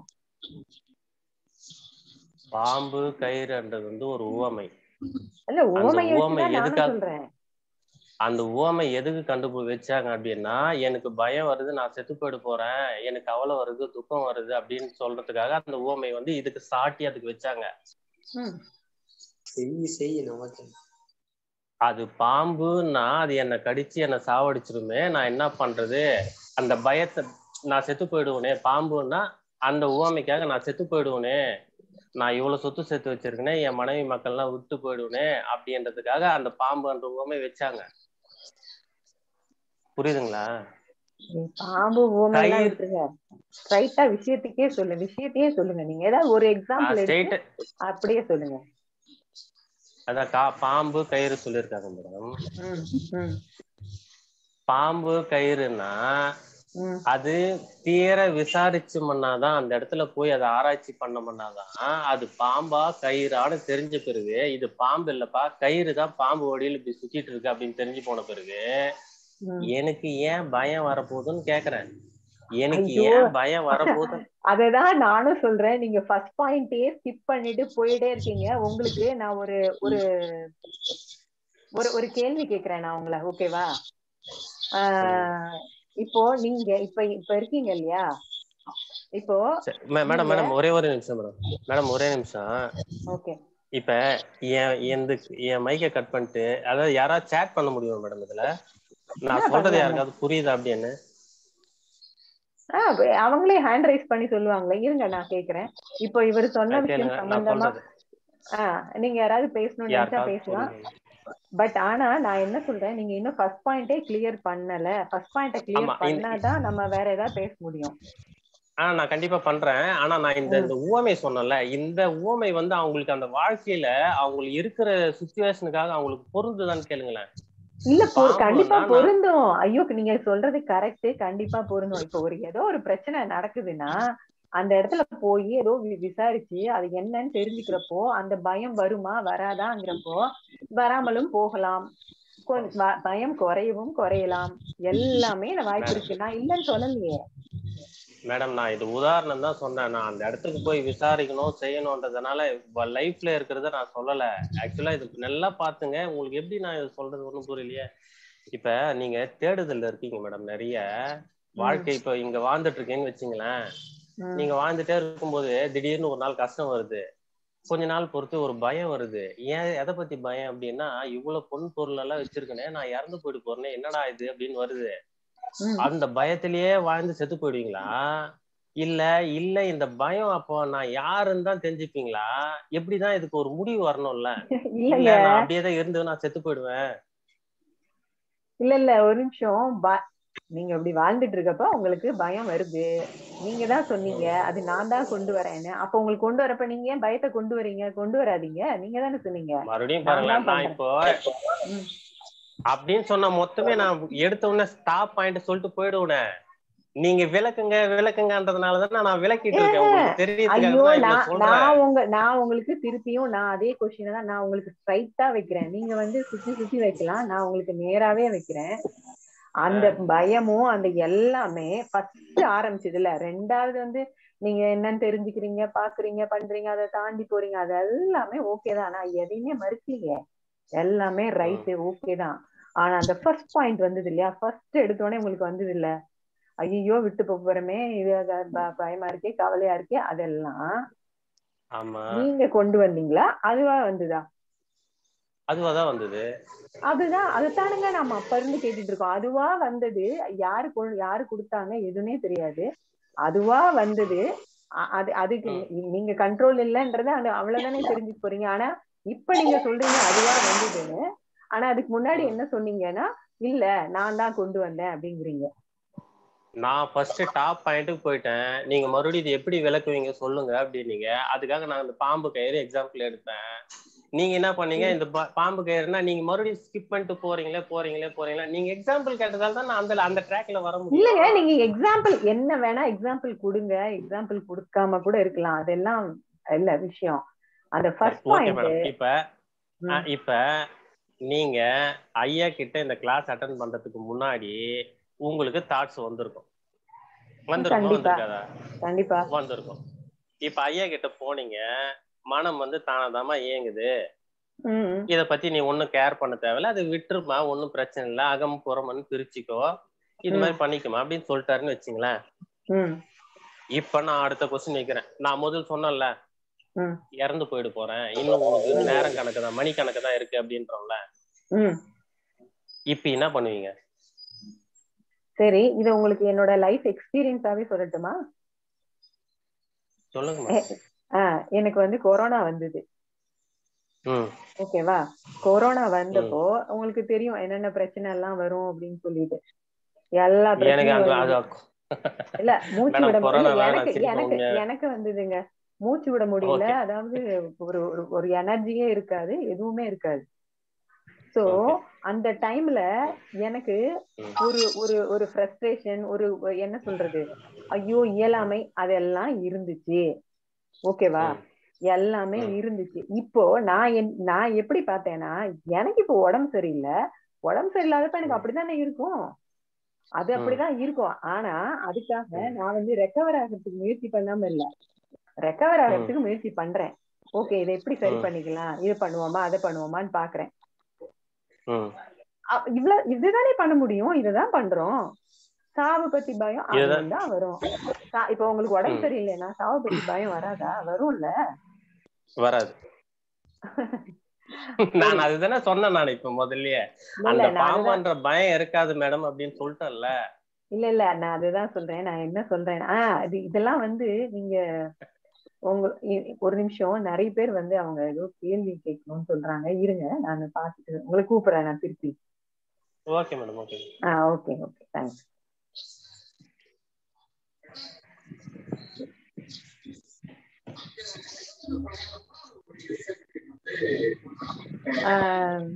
பாம்பு கயிறுன்றது வந்து ஒரு உவமை இல்ல உவமையை உவமை வச்சுதான் நானும் எதுக்காக- சொல்றேன் அந்த உவமை எதுக்கு கண்டுபிடி வச்சாங்க அப்படின்னா எனக்கு பயம் வருது நான் செத்து போயிட போறேன் எனக்கு கவலை வருது துக்கம் வருது அப்படின்னு சொல்றதுக்காக அந்த உவமை வந்து இதுக்கு சாட்டி அதுக்கு வச்சாங்க ம். செய் செய் நமக்கு அது பாம்புன்னா அது என்னை கடிச்சு என்னை சாவடிச்சிருமே நான் என்ன பண்றது அந்த பயத்தை நான் செத்து போயிடுவேனே பாம்புன்னா அந்த உவமைக்காக நான் செத்து போயிடுவேனே நான் இவ்வளவு சொத்து சேர்த்து வச்சிருக்கேனே என் மனைவி மக்கள்லாம் விட்டு போயிடுவேனே அப்படின்றதுக்காக அந்த பாம்புன்ற உவமை வச்சாங்க புரியுதுங்களா நீ பாம்பு உவமை எல்லாம் கயிறு- விட்டுருங்க ஸ்ட்ரைட்டா விஷயத்துக்கே சொல்லு விஷயத்தையே சொல்லுங்க நீங்க ஏதாவது ஒரு எக்ஸாம்பிள் ஸ்ட்ரெயிட் எடுத்து அப்படியே சொல்லுங்க அதான் கா பாம்பு கயிறு சொல்லியிருக்காங்க மேடம் ம், ம், பாம்பு கயிறுனா ம். அது தீர விசாரிச்சு பண்ணாதான் அந்த இடத்துல போய் அதை ஆராய்ச்சி பண்ண பண்ணாதான் அது பாம்பா கயிறான்னு தெரிஞ்ச பிறகு இது பாம்பு இல்லப்பா கயிறு தான் பாம்பு வடியில் இப்படி சுத்திட்டு இருக்கு அப்படின்னு தெரிஞ்சு போன பிறகு ம். எனக்கு ஏன் பயம் வரப்போகுதுன்னு கேக்குறேன் எனக்கு ஐயோ. ஏன் பயம் வரப்போகுது அததான் நானும் சொல்றேன் நீங்க ஃபர்ஸ்ட் பாயிண்டே ஸ்கிப் பண்ணிட்டு போயிட்டே இருக்கீங்க உங்களுக்கு நான் ஒரு ஒரு ஒரு ஒரு கேள்வி கேக்குறேன் நான் உங்களை ஓகேவா ஆஹ் இப்போ நீங்க இப்ப இப்ப இருக்கீங்க இல்லையா இப்போ சரி, மே- மேடம் மேடம் ஒரே ஒரு நிமிஷம் மேடம் மேடம் ஒரே நிமிஷம் ஓகே இப்ப என் எந்த என் மைக்கை கட் பண்ணிட்டு அதாவது யாராவது சேட் பண்ண முடியுமா மேடம் இதுல நான் என்ன சொல்றது பண்ணலாம்? யாருக்காவது புரியுதா அப்படின்னு ஆஹ் அவங்களே ஹேண்ட் ரைஸ் பண்ணி சொல்லுவாங்களே இருங்க நான் கேக்குறேன் இப்போ இவர் சொன்ன நான் விஷயம் கேளுங்க நான் சம்பந்தமா சொல்றது ஆஹ் நீங்க யாராவது பேசணும்னு நினைச்சா யாருக்காவது பேசலாம் புரியுது. பட் ஆனா நான் என்ன சொல்றேன் நீங்க இன்னும் ஃபர்ஸ்ட் பாயிண்டே கிளியர் பண்ணல ஃபர்ஸ்ட் பாயிண்ட ஆமா, கிளியர் இந்த- பண்ணாதான் நம்ம வேற ஏதாவது பேச முடியும் ஆ நான் கண்டிப்பா பண்றேன் ஆனா நான் இந்த இந்த உவமை சொன்னேன்ல இந்த உவமை வந்து அவங்களுக்கு அந்த வாழ்க்கையில அவங்களுக்கு இருக்கிற சுச்சுவேஷனுக்காக அவங்களுக்கு பொருந்துதான்னு கேளுங்களேன் இல்ல பொ- பாம்புன்னா கண்டிப்பா நான்- பொருந்தும் ஐயோ நீங்க சொல்றது கரெக்ட் கண்டிப்பா பொருந்தும் இப்போ ஒரு ஏதோ ஒரு பிரச்சனை நடக்குதுன்னா அந்த இடத்துல போய் ஏதோ வி- விசாரிச்சு அது என்னன்னு தெரிஞ்சுக்கிறப்போ அந்த பயம் வருமா வராதாங்கிறப்போ வராமலும் போகலாம் கொ- வ- பயம் குறையவும் குறையலாம் எல்லாமே இந்த வாய்ப்பு இருக்கு நான் இல்லைன்னு சொல்லலையே மேடம் நான் இது உதாரணம் தான் சொன்னேன் நான் அந்த இடத்துக்கு போய் விசாரிக்கணும் செய்யணும்ன்றதுனால லைஃப்ல இருக்கிறத நான் சொல்லல ஆக்சுவலா இது நல்லா பாத்துங்க உங்களுக்கு எப்படி நான் இது சொல்றது ஒண்ணும் புரியலையே இப்ப நீங்க தேடுதல்ல இருக்கீங்க மேடம் நிறைய வாழ்க்கை இப்ப இங்க வாழ்ந்துட்டு இருக்கீங்கன்னு வச்சுங்களேன் ம். நீங்க வாழ்ந்துட்டே இருக்கும்போது திடீர்னு ஒரு நாள் கஷ்டம் வருது கொஞ்ச நாள் பொறுத்து ஒரு பயம் வருது ஏன் எதை பத்தி பயம் அப்படின்னா இவ்வளவு பொன் பொருள் எல்லாம் வச்சிருக்கனே நான் இறந்து போயிட்டு போறேனே என்னடா இது அப்படின்னு வருது ம். அந்த பயத்திலேயே வாழ்ந்து செத்து போயிடுவீங்களா இல்ல இல்ல இந்த பயம் அப்போ நான் யாருன்னு தான் தெரிஞ்சுப்பீங்களா எப்படிதான் இதுக்கு ஒரு முடிவு வரணும்ல இல்ல இல்லைங்க நான் அப்படியே தான் இருந்து நான் செத்து போயிடுவேன் இல்ல இல்ல ஒரு நிமிஷம் ப- நீங்க இப்படி வாழ்ந்துட்டு இருக்கப்ப உங்களுக்கு பயம் வருது நீங்க தான் சொன்னீங்க அது நான் தான் கொண்டு வரேன்னு அப்ப உங்களுக்கு கொண்டு வரப்ப நீங்க ஏன் பயத்தை கொண்டு வரீங்க கொண்டு வராதீங்க நீங்க தானே சொன்னீங்க மறுபடியும் நான் பாருங்களேன் தான் நான் இப்போ ம். அப்படின்னு சொன்ன மொத்தமே நான் எடுத்த உடனே ஸ்டாப் பாயிண்ட் சொல்லிட்டு போயிடுவேன் நீங்க விளக்குங்க விளக்குங்கன்றதுனாலதான் நான் விளக்கிட்டு இருக்கேன் உங்களுக்கு தெரியுதுக்காக ஐயோ தான் இவ்வளவு நான் சொல்றேன் நான் உங்க நான் உங்களுக்கு திருப்பியும் நான் அதே கொஸ்டினை தான் நான் உங்களுக்கு ஸ்ட்ரைட்டா வைக்கிறேன் நீங்க வந்து சுத்தி சுத்தி வைக்கலாம் நான் உங்களுக்கு நேராவே வைக்கிறேன் அந்த பயமும் அந்த எல்லாமே ஃபர்ஸ்ட் ஆரம்பிச்சதுல ரெண்டாவது வந்து நீங்க என்னன்னு தெரிஞ்சுக்கிறீங்க பாக்குறீங்க பண்றீங்க அதை தாண்டி போறீங்க அது எல்லாமே ஓகே தான் நான் எதையுமே மறுக்கலையே எல்லாமே ரைட்டு ஓகே தான் ஆனா அந்த ஃபர்ஸ்ட் பாயிண்ட் வந்தது இல்லையா ஃபர்ஸ்ட் எடுத்தோடனே உங்களுக்கு வந்தது இல்ல ஐயோ விட்டு போறமே இது அது ப- பயமா இருக்கே கவலையா இருக்கே அதெல்லாம் ஆமா நீங்க கொண்டு வந்தீங்களா அதுவா வந்துதா அதுவாதான் வந்தது அதுதான் அதுதானுங்க நம்ம அப்ப இருந்து கேட்டுட்டு இருக்கோம் அதுவா வந்தது யாரு கொ- யாரு கொடுத்தாங்க எதுவுமே தெரியாது அதுவா வந்தது அ- அது அதுக்கு நீ- நீங்க கண்ட்ரோல் இல்லைன்றத அது அவ்வளவுதானே தெரிஞ்சு போறீங்க ஆனா இப்ப நீங்க சொல்றீங்க அதுவா வந்ததுன்னு ஆனா அதுக்கு முன்னாடி என்ன சொன்னீங்கன்னா இல்ல நான் தான் கொண்டு வந்தேன் அப்படிங்கிறீங்க நான் ஃபர்ஸ்ட் டாப் பாயிண்ட்டுக்கு போயிட்டேன் நீங்க மறுபடியும் இது எப்படி விளக்குவீங்க சொல்லுங்க அப்படின்னீங்க அதுக்காக நான் இந்த பாம்பு கயிறு எக்ஸாம்பிள் எடுப்பேன் நீங்க என்ன பண்ணீங்க இந்த பா- பாம்பு கயிறுனா நீங்க மறுபடியும் ஸ்கிப் பண்ணிட்டு போறீங்களே போறீங்களே போறீங்களா நீங்க எக்ஸாம்பிள் கேட்டதால தான் நான் அந்த அந்த ட்ராக்ல வர இல்லைங்க முடியும் நீங்க எக்ஸாம்பிள் என்ன வேணா எக்ஸாம்பிள் கொடுங்க எக்ஸாம்பிள் கொடுக்காம கூட இருக்கலாம் அதெல்லாம் இல்ல விஷயம் அந்த ஃபர்ஸ்ட் ஓகே பாயிண்ட் மேடம் இப்ப அஹ், இப்ப நீங்க ஐயா கிட்ட இந்த கிளாஸ் அட்டன் பண்றதுக்கு முன்னாடி உங்களுக்கு தாட்ஸ் வந்திருக்கும் வந்திருக்கும் கண்டிப்பா. வந்திருக்காதா கண்டிப்பா வந்திருக்கும் இப்ப ஐயா கிட்ட போனீங்க மனம் வந்து தானதாமா இயங்குது ம் இத பத்தி நீ ஒண்ணும் கேர் பண்ண தேவையில்ல அது விட்டுருமா ஒண்ணும் பிரச்சனை இல்ல அகம் புறம்னு பிரிச்சுக்கோ இது மாதிரி பண்ணிக்குமா அப்படின்னு சொல்லிட்டாருன்னு வச்சுங்களேன் ம் இப்ப நான் அடுத்த கொஸ்டின் வைக்கிறேன் நான் முதல் சொன்னேன்ல ம் இறந்து போயிட்டு போறேன் இன்னும் உனக்கு நேரம் கணக்கு தான் மணி கணக்கு தான் இருக்கு அப்படின்றோம்ல ம் இப்ப என்ன பண்ணுவீங்க சரி இது உங்களுக்கு என்னோட லைஃப் எக்ஸ்பீரியன்ஸாவே சொல்லட்டுமா சொல்லுங்க மேடம். ஆ எனக்கு வந்து கொரோனா வந்தது ம் ஓகேவா கொரோனா வந்தப்போ உங்களுக்கு தெரியும் என்னென்ன பிரச்சனை எல்லாம் வரும் அப்படின்னு சொல்லிட்டு எல்லா எனக்கு பிரச்சனையும் அந்த அது வருது. இல்ல மூச்சு மேடம், விட கொரோனா முடியல வேணாம், எனக்கு சிரிப்பு எனக்கு உண்மையா. எனக்கு வந்ததுங்க மூச்சு விட முடியல Okay. அதாவது ஒரு ஒரு- ஒரு எனர்ஜியே இருக்காது எதுவுமே இருக்காது சோ Okay. அந்த டைம்ல எனக்கு ம். ஒரு ஒரு ஒரு ஃப்ரஸ்ட்ரேஷன் ஒரு ஒரு என்ன சொல்றது ஐயோ இயலாமை அதெல்லாம் இருந்துச்சு ஓகேவா ம். எல்லாமே ம். இருந்துச்சு இப்போ நான் என் நான் எப்படி பார்த்தேன்னா எனக்கு இப்போ உடம்பு சரியில்லை உடம்பு சரியில்லாதப்ப எனக்கு ம். அப்படித்தானே இருக்கும் அது ம். அப்படிதான் இருக்கும் ஆனா அதுக்காக ம். நான் வந்து ரெக்கவர் ஆகிறதுக்கு முயற்சி பண்ணாம இல்ல ரெக்கவர் ஆகிறதுக்கு முயற்சி பண்றேன் ஓகே இதை எப்படி சரி ம். பண்ணிக்கலாம் இது பண்ணுவோமா அதை பண்ணுவோமான்னு பாக்குறேன் ம் அ- இவ்வளவு இதுதானே பண்ண முடியும் இதுதான் பண்றோம் சாவு பத்தி பயம் இதுதான். தான் வரும் சா- இப்ப உங்களுக்கு உடம்பு ம். சரியில்லைன்னா சாவு பத்தி பயம் வராதா வரும்ல வராது நான் அதுதானே சொன்னேன் நான் இப்ப முதல்லயே இல்ல, அந்த இல்ல, நான் அதுதான் பாம்பன்ற பயம் இருக்காது மேடம் அப்படின்னு சொல்லிட்டேன்ல இல்ல இல்ல நான் அதுதான் சொல்றேன் நான் என்ன சொல்றேன் ஆஹ் இது இதெல்லாம் வந்து நீங்க உங்க இ- ஒரு நிமிஷம் நிறைய பேர் வந்து அவங்க ஏதோ கேள்வி கேட்கணும்னு சொல்றாங்க இருங்க நான் பாத்துட்டு உங்களை கூப்பிடுறேன் நான் திருப்பி okay madam okay ah okay okay thanks ah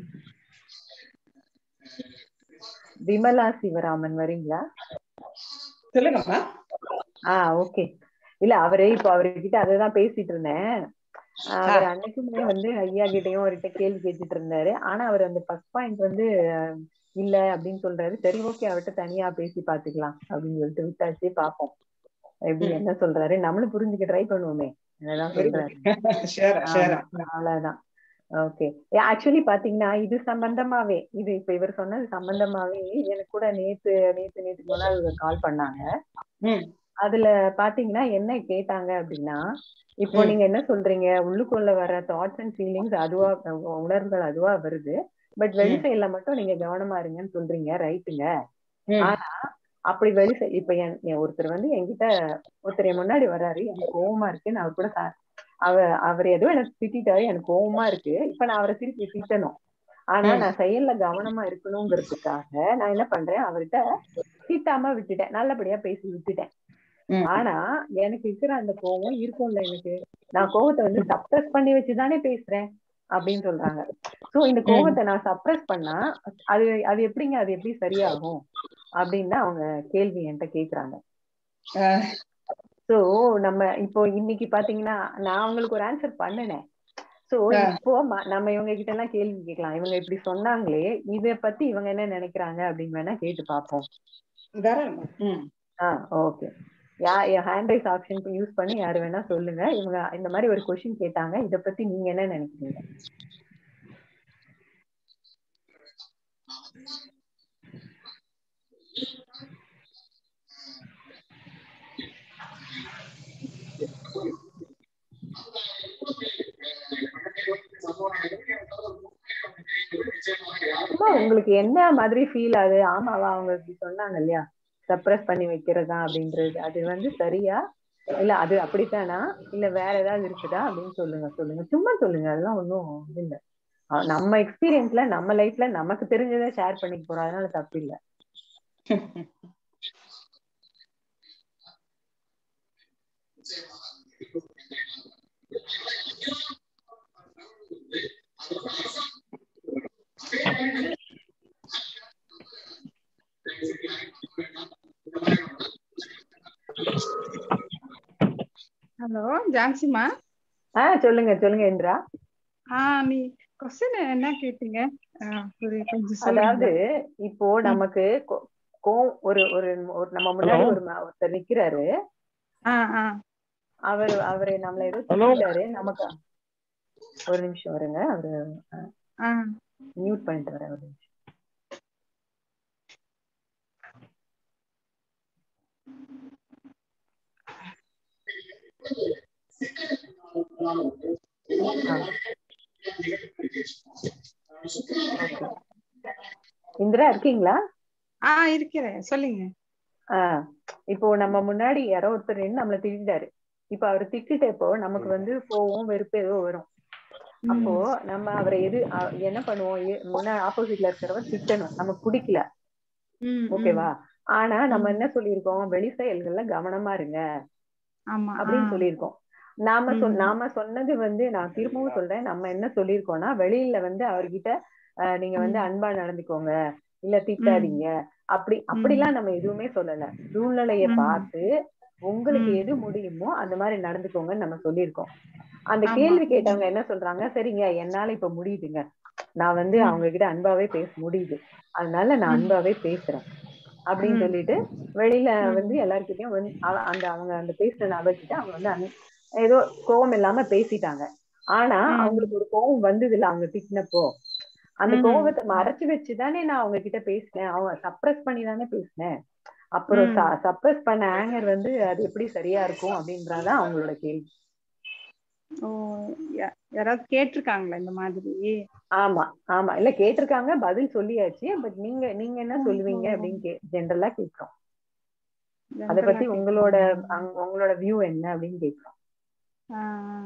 Vimala Sivaraman வரீங்களா சொல்லுங்கம்மா ஆ ஓகே இல்ல அவரு இப்ப அவர்கிட்ட அததான் பேசிட்டு இருந்தேன் ஆஹ் அவர் அன்னைக்குமே வந்து ஐயா கிட்டயும் அவர்கிட்ட கேள்வி கேட்டுட்டு இருந்தாரு ஆனா அவர் அந்த ஃபர்ஸ்ட் பாயிண்ட் வந்து அஹ், இல்ல அப்படின்னு சொல்றாரு சரி ஓகே அவர்கிட்ட தனியா பேசி பாத்துக்கலாம் அப்படின்னு சொல்லிட்டு விட்டாச்சு பாப்போம் எப்படி ம். என்ன சொல்றாரு நம்மளும் புரிஞ்சுக்க ட்ரை பண்ணுவோமே என்னதான் சொல்றாரு ஷேர் ஷேர் ஆமா, அவ்வளவுதான் ஓகே ஆக்சுவலி பாத்தீங்கன்னா இது சம்பந்தமாவே இது இப்ப இவர் சொன்னது சம்பந்தமாவே எனக்கு கூட நேத்து நேத்து நேத்துக்கு முன்னாடி கால் பண்ணாங்க ம் அதுல பாத்தீங்கன்னா என்ன கேட்டாங்க அப்படின்னா இப்போ ம். நீங்க என்ன சொல்றீங்க உள்ளுக்குள்ள வர தாட்ஸ் அண்ட் ஃபீலிங்ஸ் அதுவா அஹ் உணர்வுகள் அதுவா வருது பட் வெளி ம். சைடுல மட்டும் நீங்க கவனமா இருங்கன்னு சொல்றீங்க ரைட்டுங்க ம். ஆனா அப்படி வெளி side- இப்ப என் என் ஒருத்தர் வந்து என்கிட்ட ஒருத்தர் என் முன்னாடி வராரு எனக்கு கோவமா இருக்கு நான் அவர் கூட ச- அவ அவர் ஏதோ எனக்கு திட்டாரு எனக்கு கோவமா இருக்கு இப்ப நான் அவரை திருப்பி திட்டணும் ஆனா ம். நான் செயல்ல கவனமா இருக்கணுங்கிறதுக்காக நான் என்ன பண்றேன் அவர்கிட்ட திட்டாம விட்டுட்டேன் நல்லபடியா பேசி விட்டுட்டேன் ம். ஆனா எனக்கு இருக்கிற அந்த கோவம் இருக்கும்ல எனக்கு நான் கோவத்தை வந்து சப்ரஸ் பண்ணி வச்சுதானே பேசுறேன் அப்படின்னு சொல்றாங்க சோ இந்த கோவத்தை நான் சப்ரஸ் பண்ணா அது அது எப்படிங்க அது எப்படி சரியாகும் அப்படின்னு தான் அவங்க கேள்வி என்கிட்ட கேக்குறாங்க அஹ், சோ நம்ம இப்போ இன்னைக்கு பாத்தீங்கன்னா நான் அவங்களுக்கு ஒரு ஆன்சர் பண்ணினேன் சோ ஆ. இப்போ ம- நம்ம இவங்க கிட்ட எல்லாம் கேள்வி கேட்கலாம் இவங்க இப்படி சொன்னாங்களே இத பத்தி இவங்க என்ன நினைக்கிறாங்க அப்படின்னு வேணா கேட்டு பார்ப்போம் தாராளமா. ம் ஆ okay yeah hand raise option use பண்ணி யாரு வேணா சொல்லுங்க இவங்க இந்த மாதிரி ஒரு கொஸ்டின் கேட்டாங்க இத பத்தி நீங்க என்ன நினைக்கிறீங்க அம்மா, உங்களுக்கு என்ன மாதிரி ஃபீல் ஆகுது ஆமாவா அவங்க இப்படி சொன்னாங்க இல்லையா சப்ரஸ் பண்ணி வைக்கிறதா அப்படின்றது அது வந்து சரியா இல்ல அது அப்படித்தானா இல்ல வேற ஏதாவது இருக்குதா அப்படின்னு சொல்லுங்க சொல்லுங்க சும்மா சொல்லுங்க அதெல்லாம் ஒண்ணும் இது இல்ல அஹ் நம்ம எக்ஸ்பீரியன்ஸ்ல நம்ம லைஃப்ல நமக்கு தெரிஞ்சதை ஷேர் பண்ணிக்க போறோம் அதனால தப்பு இல்ல ஹலோ ஜான்சிமா ஆஹ் சொல்லுங்க சொல்லுங்க இந்திரா ஆ நீ கொஸ்டின் என்ன கேட்டீங்க ஆ, புரி- கொஞ்சம் சொல்லுங்க அதாவது இப்போ நமக்கு கோ- கோ- ஒரு ஒரு ஒரு நம்ம முன்னாடி ஒரு ம- ஒருத்தர் நிக்கிறாரு ஆ ஆ அவர் அவரு நம்மள ஏதோ Hello. திட்டாரு நமக்கு ஒரு நிமிஷம் வருங்க அவரு ஆ மியூட் பண்ணிட்டு வரேன் ஒரு நிமிஷம் இந்திரா இருக்கீங்களா ஆ இருக்கிறேன் சொல்லுங்க ஆஹ் இப்போ நம்ம முன்னாடி யாரோ ஒருத்தர் நின்னு நம்மள திட்டாரு இப்ப அவர் திட்டிட்டப்போ நமக்கு வந்து கோவம் வெறுப்பு ஏதோ வரும் அப்போ நம்ம அவரை எது அ- என்ன பண்ணுவோம் எ- முன்ன ஆப்போசிட்ல இருக்கிறவர் திட்டணும் நமக்கு பிடிக்கல ம், ம். ஓகேவா ஆனா நம்ம என்ன சொல்லியிருக்கோம் வெளி செயல்கள்ல கவனமா இருங்க ஆமா அப்படின்னு ஆ. சொல்லியிருக்கோம் நாம சொ ம். நாம சொன்னது வந்து நான் திரும்பவும் சொல்றேன் நம்ம என்ன சொல்லியிருக்கோம்னா வெளியில வந்து அவர்கிட்ட அஹ், நீங்க வந்து ம். அன்பா நடந்துக்கோங்க இல்ல திட்டாதீங்க அப்படி அப்படிலாம் நம்ம எதுவுமே சொல்லல சூழ்நிலைய ம். பார்த்து உங்களுக்கு ம். எது முடியுமோ அந்த மாதிரி நடந்துக்கோங்கன்னு நம்ம சொல்லியிருக்கோம் அந்த ஆமா. கேள்வி கேட்டவங்க என்ன சொல்றாங்க சரிங்க என்னால இப்ப முடியுதுங்க நான் வந்து ம். அவங்க கிட்ட அன்பாவே பேச முடியுது அதனால நான் ம். அன்பாவே பேசுறேன் அப்படின்னு ம். சொல்லிட்டு வெளியில ம். வந்து எல்லார்கிட்டயும் வந்து அவ- அந்த அவங்க அந்த பேசுற நபர்கிட்ட அவங்க வந்து அன்- ஏதோ கோவம் இல்லாம பேசிட்டாங்க ஆனா ம். அவங்களுக்கு ஒரு கோவம் வந்தது இல்ல அவங்க திட்டினப்போ அந்த ம். கோவத்தை மறைச்சு வச்சுதானே நான் அவங்க கிட்ட பேசினேன் அவங்க சப்ரஸ் பண்ணி தானே பேசினேன் அப்புறம் ம். சப்ரஸ் பண்ண ஆங்கர் வந்து அது எப்படி சரியா இருக்கும் அப்படின்றதான் அவங்களோட கேள்வி ஓ யா- யாராவது கேட்டிருக்காங்களா இந்த மாதிரி ஆமா ஆமா இல்ல கேட்டிருக்காங்க பதில் சொல்லியாச்சு பட் நீங்க நீங்க என்ன சொல்லுவீங்க ஓஹோ. அப்படின்னு கே ஜென்ரலா கேக்குறோம் அத General ஆ பத்தி உங்களோட கேட்டிருக்காங்களா? அங்க- உங்களோட வியூ என்ன அப்படின்னு கேக்குறோம் ஆ,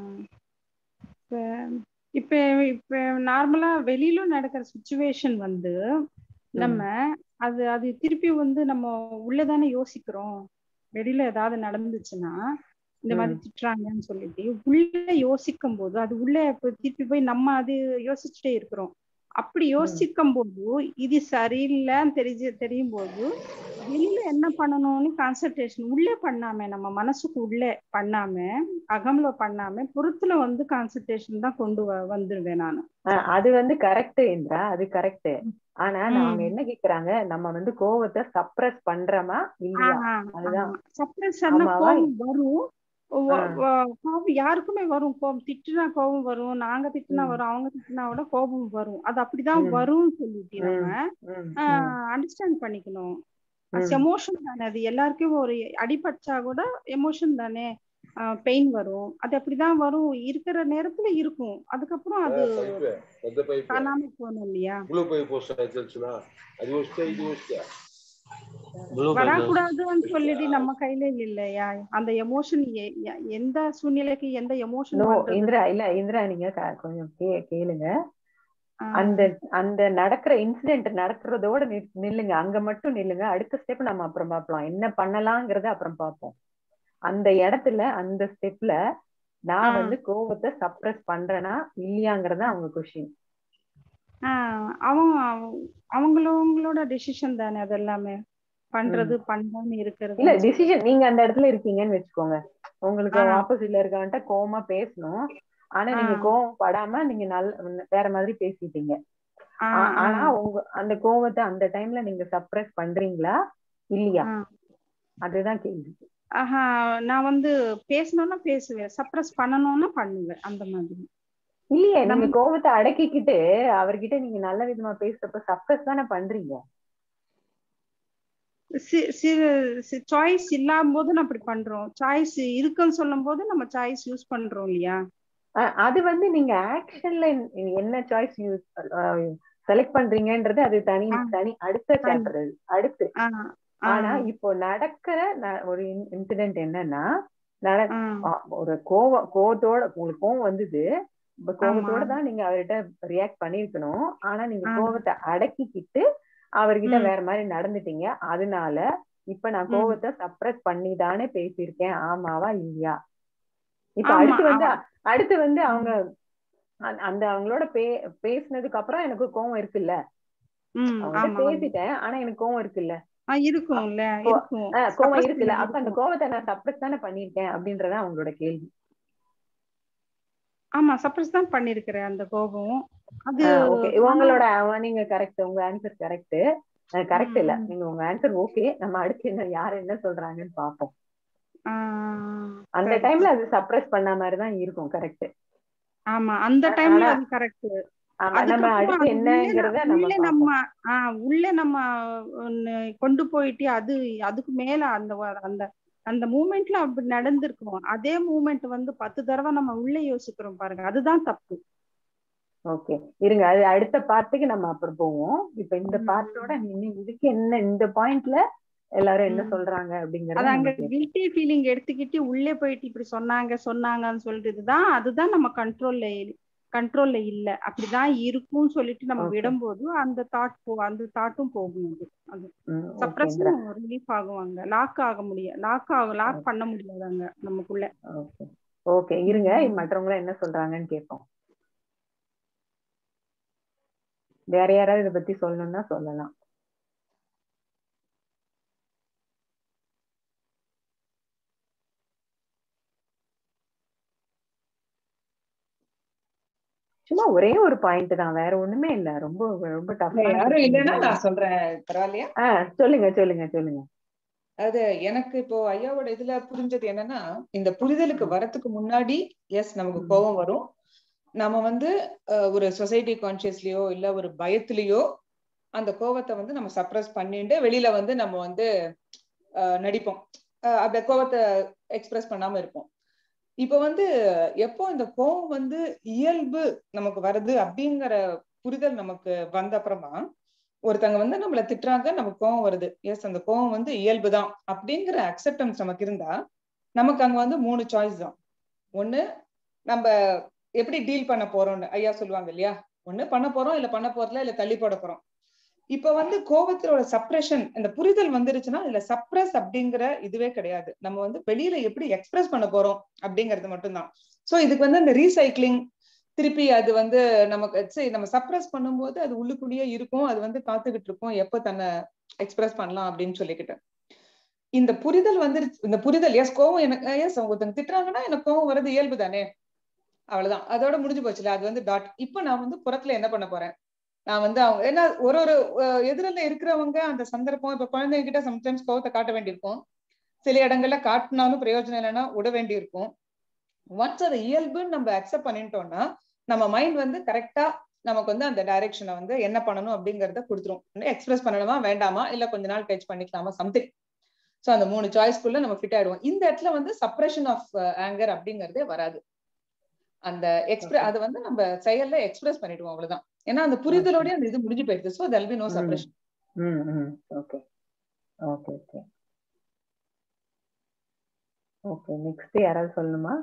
இப்ப இப்ப இப்ப நார்மலா வெளியில நடக்கிற சுச்சுவேஷன் வந்து நம்ம அது அது திருப்பி வந்து நம்ம உள்ளதானே யோசிக்கிறோம் வெளியில ஏதாவது நடந்துச்சுன்னா இந்த மாதிரி திட்டுறாங்கன்னு சொல்லிட்டு உள்ள யோசிக்கும் போது அது உள்ள இப்ப திருப்பி போய் நம்ம அது யோசிச்சுட்டே இருக்கிறோம் அப்படி யோசிக்கும் போது இது சரியில்லைன்னு தெரிஞ்சு தெரியும் போது வெளியில என்ன பண்ணணும்னு கான்சன்ட்ரேஷன் உள்ளே பண்ணாம நம்ம மனசுக்கு உள்ளே பண்ணாம அகம்ல பண்ணாம புறத்துல வந்து கான்சன்ட்ரேஷன் தான் கொண்டு வ- வந்துருவேன் நானு ஆஹ் அது வந்து கரெக்ட் இந்திரா அது கரெக்ட் ஆனா அவங்க என்ன கேக்குறாங்க நம்ம வந்து கோவத்தை சப்ரஸ் பண்றோமா இல்லையா அதுதான். சப்ரஸ் ஆனா ஆமாவா? கோபம் வரும் ஒ- ஆ. ஒ- கோபம் யாருக்குமே வரும் கோபம் திட்டுனா கோபம் வரும் நாங்க திட்டுனா ம். வரும் அவங்க திட்டுனா கூட கோபம் வரும் அது அப்படிதான் ம். வரும்னு சொல்லிட்டு ம். நம்ம ம், ம், அண்டர்ஸ்டாண்ட் பண்ணிக்கணும் ம். எமோஷன் தானே அது எல்லாருக்கும் ஒரு அடிபட்டா கூட எமோஷன் தானே பெயின் வரும் அது அப்படிதான் வரும் இருக்கிற நேரத்துல இருக்கும் அதுக்கப்புறம் அது పైపు పెద్ద పైపు காணாம போகணும் இல்லையா బ్లూ పైపు వస్తాయి తెలుసునా అది వస్తే ఇది వస్తే ப்ளூ வரக்கூடாதுன்னு சொல்லிட்டு நம்ம கையில இல்லையா அந்த எமோஷன் எந்த சூழ்நிலைக்கு எந்த எமோஷன் நோ இந்திரா இல்ல இந்திரா நீங்க க- கொஞ்சம் கே- கேளுங்க அந்த அந்த நடக்கிற இன்சிடென்ட் நடக்கிறதோட நிற்- நில்லுங்க அங்க மட்டும் நில்லுங்க அடுத்த ஸ்டெப் நம்ம அப்புறம் பார்க்கலாம் என்ன பண்ணலாங்கிறத அப்புறம் பார்ப்போம் அந்த இடத்துல அந்த ஸ்டெப்ல நான் ஆ. வந்து கோவத்தை சப்ரஸ் பண்றேனா இல்லையாங்கிறத அவங்க கொஸ்டின் அவங்க அவங்களவங்களோட டெசிஷன் தானே அது எல்லாமே பண்றது பண்ணாம இருக்கிறது இல்ல டிசிஷன் நீங்க அந்த இடத்துல இருக்கீங்கன்னு வச்சுக்கோங்க உங்களுக்கு ஆ. ஆப்போசிட்ல இருக்கவன்ட்ட கோவமா பேசணும் ஆனா நீங்க ஆ. கோவம் படாம நீங்க நல்ல வேற மாதிரி பேசிட்டீங்க ஆ, ஆ- ஆ, ஆனா உங்க அந்த கோவத்தை அந்த டைம்ல நீங்க சப்ரஸ் பண்றீங்களா இல்லையா ஆ. அதுதான் கேள்வி ஆஹா நான் வந்து பேசணும்னா பேசுவேன் சப்ரஸ் பண்ணணும்னா பண்ணுவேன் அந்த மாதிரி இல்லையே நீங்க நம்ம- கோவத்தை அடக்கிக்கிட்டு அவர்கிட்ட நீங்க நல்ல விதமா பேசுறப்ப சப்ரஸ் தானே பண்றீங்க சாய்ஸ் இல்லாம போது நம்ம அப்படி பண்றோம் சாய்ஸ் இருக்குன்னு சொல்லும் போது நம்ம சாய்ஸ் யூஸ் பண்றோம் இல்லையா அஹ் அது வந்து நீங்க ஆக்ஷன்ல என்ன சாய்ஸ் யூஸ் செலக்ட் பண்றீங்கன்றது அது தனி ஆ. தனி அடுத்த சாப்டர் அடுத்து ஆ, ஆ, ஆனா இப்போ நடக்கிற ந- ஒரு இன்சிடென்ட் என்னன்னா நட ஆ, ஆ, ஒரு கோவம் கோவத்தோட உங்களுக்கு கோவம் வந்தது இப்ப கோவத்தோட ஆமா. தான் நீங்க அவர்கிட்ட ரியாக்ட் பண்ணிருக்கணும் ஆனா நீங்க ஆ. கோவத்தை அடக்கிக்கிட்டு அவர்கிட்ட ம். வேற மாதிரி நடந்துட்டீங்க அதனால இப்ப நான் ம். கோவத்தை சப்ரஸ் பண்ணி தானே பேசியிருக்கேன் ஆமாவா இல்லையா இப்ப ஆமா, அடுத்து வந்து ஆமா. அடுத்து வந்து அவங்க அந்த- அந்த அவங்களோட பே பேசினதுக்கு அப்புறம் எனக்கு கோவம் இருக்குல்ல ம், அவங்க ஆமா, ஆமா. பேசிட்டேன் ஆனா எனக்கு கோவம் இருக்குல்ல ஆ, இருக்கும்ல கோ- இருக்கும் ஆஹ் கோவம் Suppress இருக்குல்ல பண்ணி அப்ப அந்த இருக்கும். கோவத்தை நான் சப்ரஸ் தானே பண்ணிருக்கேன் அப்படின்றத அவங்களோட கேள்வி ஆ, ஆமா சப்ரஸ் தான் பண்ணிருக்கிறேன் அந்த கோபம் அது ஓகே உங்களோட அஹ், நீங்க கரெக்ட் உங்க ஆன்சர் கரெக்ட் கரெக்ட் இல்ல ம். நீங்க உங்க ஆன்சர் ஓகே நம்ம அடுத்து என்ன யார் என்ன சொல்றாங்கன்னு பாப்போம் ஆஹ் அந்த correct. டைம்ல அது சப்ரஸ் பண்ண மாதிரி தான் இருக்கும் கரெக்ட் ஆமா அந்த டைம்ல ஆனா- அது கரெக்ட் ஆமா நம்ம அதுக்கப்புறம் அடுத்து அது என்னங்கிறத உள்ள நம்ம உள்ள பார்ப்போம். நம்ம ஆஹ் உள்ள நம்ம ஒண்ணு கொண்டு போயிட்டு அது அதுக்கு மேல அந்த வ- அந்த அந்த மூமெண்ட்ல அப்படி நடந்திருக்கும் அதே மூமெண்ட் வந்து பத்து தடவை நம்ம உள்ள யோசிக்கிறோம் பாருங்க அதுதான் தப்பு ஓகே இருங்க அது அடுத்த பார்ட்டுக்கு நம்ம அப்புறம் போவோம் இப்ப இந்த ம். பார்ட்டோட நீங்க இதுக்கு என்ன இந்த பாயிண்ட்ல எல்லாரும் என்ன ம். சொல்றாங்க அது அப்படிங்கறத அங்க நம்ம கேட்போம். கில்ட்டி ஃபீலிங் எடுத்துக்கிட்டு உள்ளே போயிட்டு இப்படி சொன்னாங்க சொன்னாங்கன்னு சொல்லிட்டு தான் அதுதான் நம்ம கண்ட்ரோல்ல கண்ட்ரோல்ல இல்ல அப்படிதான் இருக்கும்னு சொல்லிட்டு நம்ம Okay. விடும்போது அந்த தாட் போ அந்த தாட்டும் போகும் அது அது ம், okay, சப்ரஸும் ரிலீஃப் ஆகுவாங்க லாக் ஆக முடியும் லாக் ஆக லாக் பண்ண முடியாதாங்க நமக்குள்ள ஓகே ஓகே இருங்க மற்றவங்க என்ன சொல்றாங்கன்னு கேட்போம் வேற யாராவது இதை பத்தி சொல்லணும்னா சொல்லலாம் சும்மா ஒரே ஒரு பாயிண்ட் தான் வேற ஒண்ணுமே இல்ல ரொம்ப ரொம்ப டஃப் இல்ல, யாரும் இல்லைன்னா நான் சொல்றேன் பரவாயில்லையா சொல்லுங்க சொல்லுங்க சொல்லுங்க அது எனக்கு இப்போ ஐயாவோட இதுல புரிஞ்சது என்னன்னா இந்த புரிதலுக்கு வரதுக்கு முன்னாடி எஸ் நமக்கு ம். கோபம் வரும் நம்ம வந்து அஹ், ஒரு சொசைட்டி கான்சியஸ்லயோ இல்ல ஒரு பயத்திலயோ அந்த கோவத்தை வந்து நம்ம சப்ரஸ் பண்ணிட்டு வெளியில வந்து நம்ம வந்து அஹ், நடிப்போம் அஹ், அந்த கோவத்தை எக்ஸ்பிரஸ் பண்ணாம இருப்போம் இப்ப வந்து எப்போ இந்த கோவம் வந்து இயல்பு நமக்கு வருது அப்படிங்கிற புரிதல் நமக்கு வந்த அப்புறமா ஒருத்தங்க வந்து நம்மள திட்டுறாங்க நமக்கு கோவம் வருது எஸ் அந்த கோவம் வந்து இயல்புதான் அப்படிங்கிற அக்செப்டன்ஸ் நமக்கு இருந்தா நமக்கு அங்க வந்து மூணு சாய்ஸ் தான் ஒண்ணு நம்ம எப்படி டீல் பண்ண போறோம்னு ஐயா சொல்லுவாங்க இல்லையா ஒண்ணு பண்ண போறோம் இல்ல பண்ண போறதுல இல்ல தள்ளி போட போறோம் இப்ப வந்து கோபத்திலோட சப்ரஷன் இந்த புரிதல் வந்துருச்சுன்னா இல்ல சப்ரஸ் அப்படிங்கிற இதுவே கிடையாது நம்ம வந்து வெளியில எப்படி எக்ஸ்பிரஸ் பண்ண போறோம் அப்படிங்கிறது மட்டும்தான் சோ இதுக்கு வந்து அந்த ரீசைக்ளிங் திருப்பி அது வந்து நமக்கு சரி நம்ம சப்ரஸ் பண்ணும்போது அது உள்ளுக்குள்ளேயே இருக்கும் அது வந்து காத்துக்கிட்டு இருக்கும் எப்ப தன்னை எக்ஸ்பிரஸ் பண்ணலாம் அப்படின்னு சொல்லிக்கிட்டு இந்த புரிதல் வந்துருச்சு இந்த புரிதல் எஸ் கோவம் எனக்கு எஸ் ஒருத்தங்க திட்டுறாங்கன்னா எனக்கு கோவம் வர்றது இயல்பு தானே அவ்வளவுதான் அதோட முடிஞ்சு போச்சுல அது வந்து டாட் இப்ப நான் வந்து புறத்துல என்ன பண்ண போறேன் நான் வந்து அவங்க ஏன்னா ஒரு ஒரு அஹ், எதிரில இருக்கிறவங்க அந்த சந்தர்ப்பம் இப்ப குழந்தைங்க கிட்ட சம்டைம்ஸ் கோவத்தை காட்ட வேண்டியிருக்கும் சில இடங்கள்ல காட்டினாலும் பிரயோஜனம் இல்லைன்னா விட வேண்டியிருக்கும் ஒன்ஸ் அதை இயல்புன்னு நம்ம அக்செப்ட் பண்ணிட்டோம்னா நம்ம மைண்ட் வந்து கரெக்டா நமக்கு வந்து அந்த டைரக்ஷனை வந்து என்ன பண்ணணும் அப்படிங்கறத கொடுத்துரும் எக்ஸ்பிரஸ் பண்ணணுமா வேண்டாமா இல்ல கொஞ்ச நாள் டச் பண்ணிக்கலாமா சம்திங் சோ அந்த மூணு சாய்ஸ்க்குள்ள நம்ம ஃபிட் ஆயிடுவோம் இந்த இடத்துல வந்து சப்ரஷன் ஆஃப் ஆங்கர் அப்படிங்கறதே வராது அந்த எக்ஸ்பிர அது வந்து நம்ம செயல்ல எக்ஸ்பிரஸ் பண்ணிடுவோம் அவ்வளவுதான் ஏன்னா அந்த புரிதலோடய அந்த இது முடிஞ்சு போயிடுது சோ தெல் பி நோ ம். சப்ரஷன் ம் ம் okay okay okay okay next யாராவது சொல்லணுமா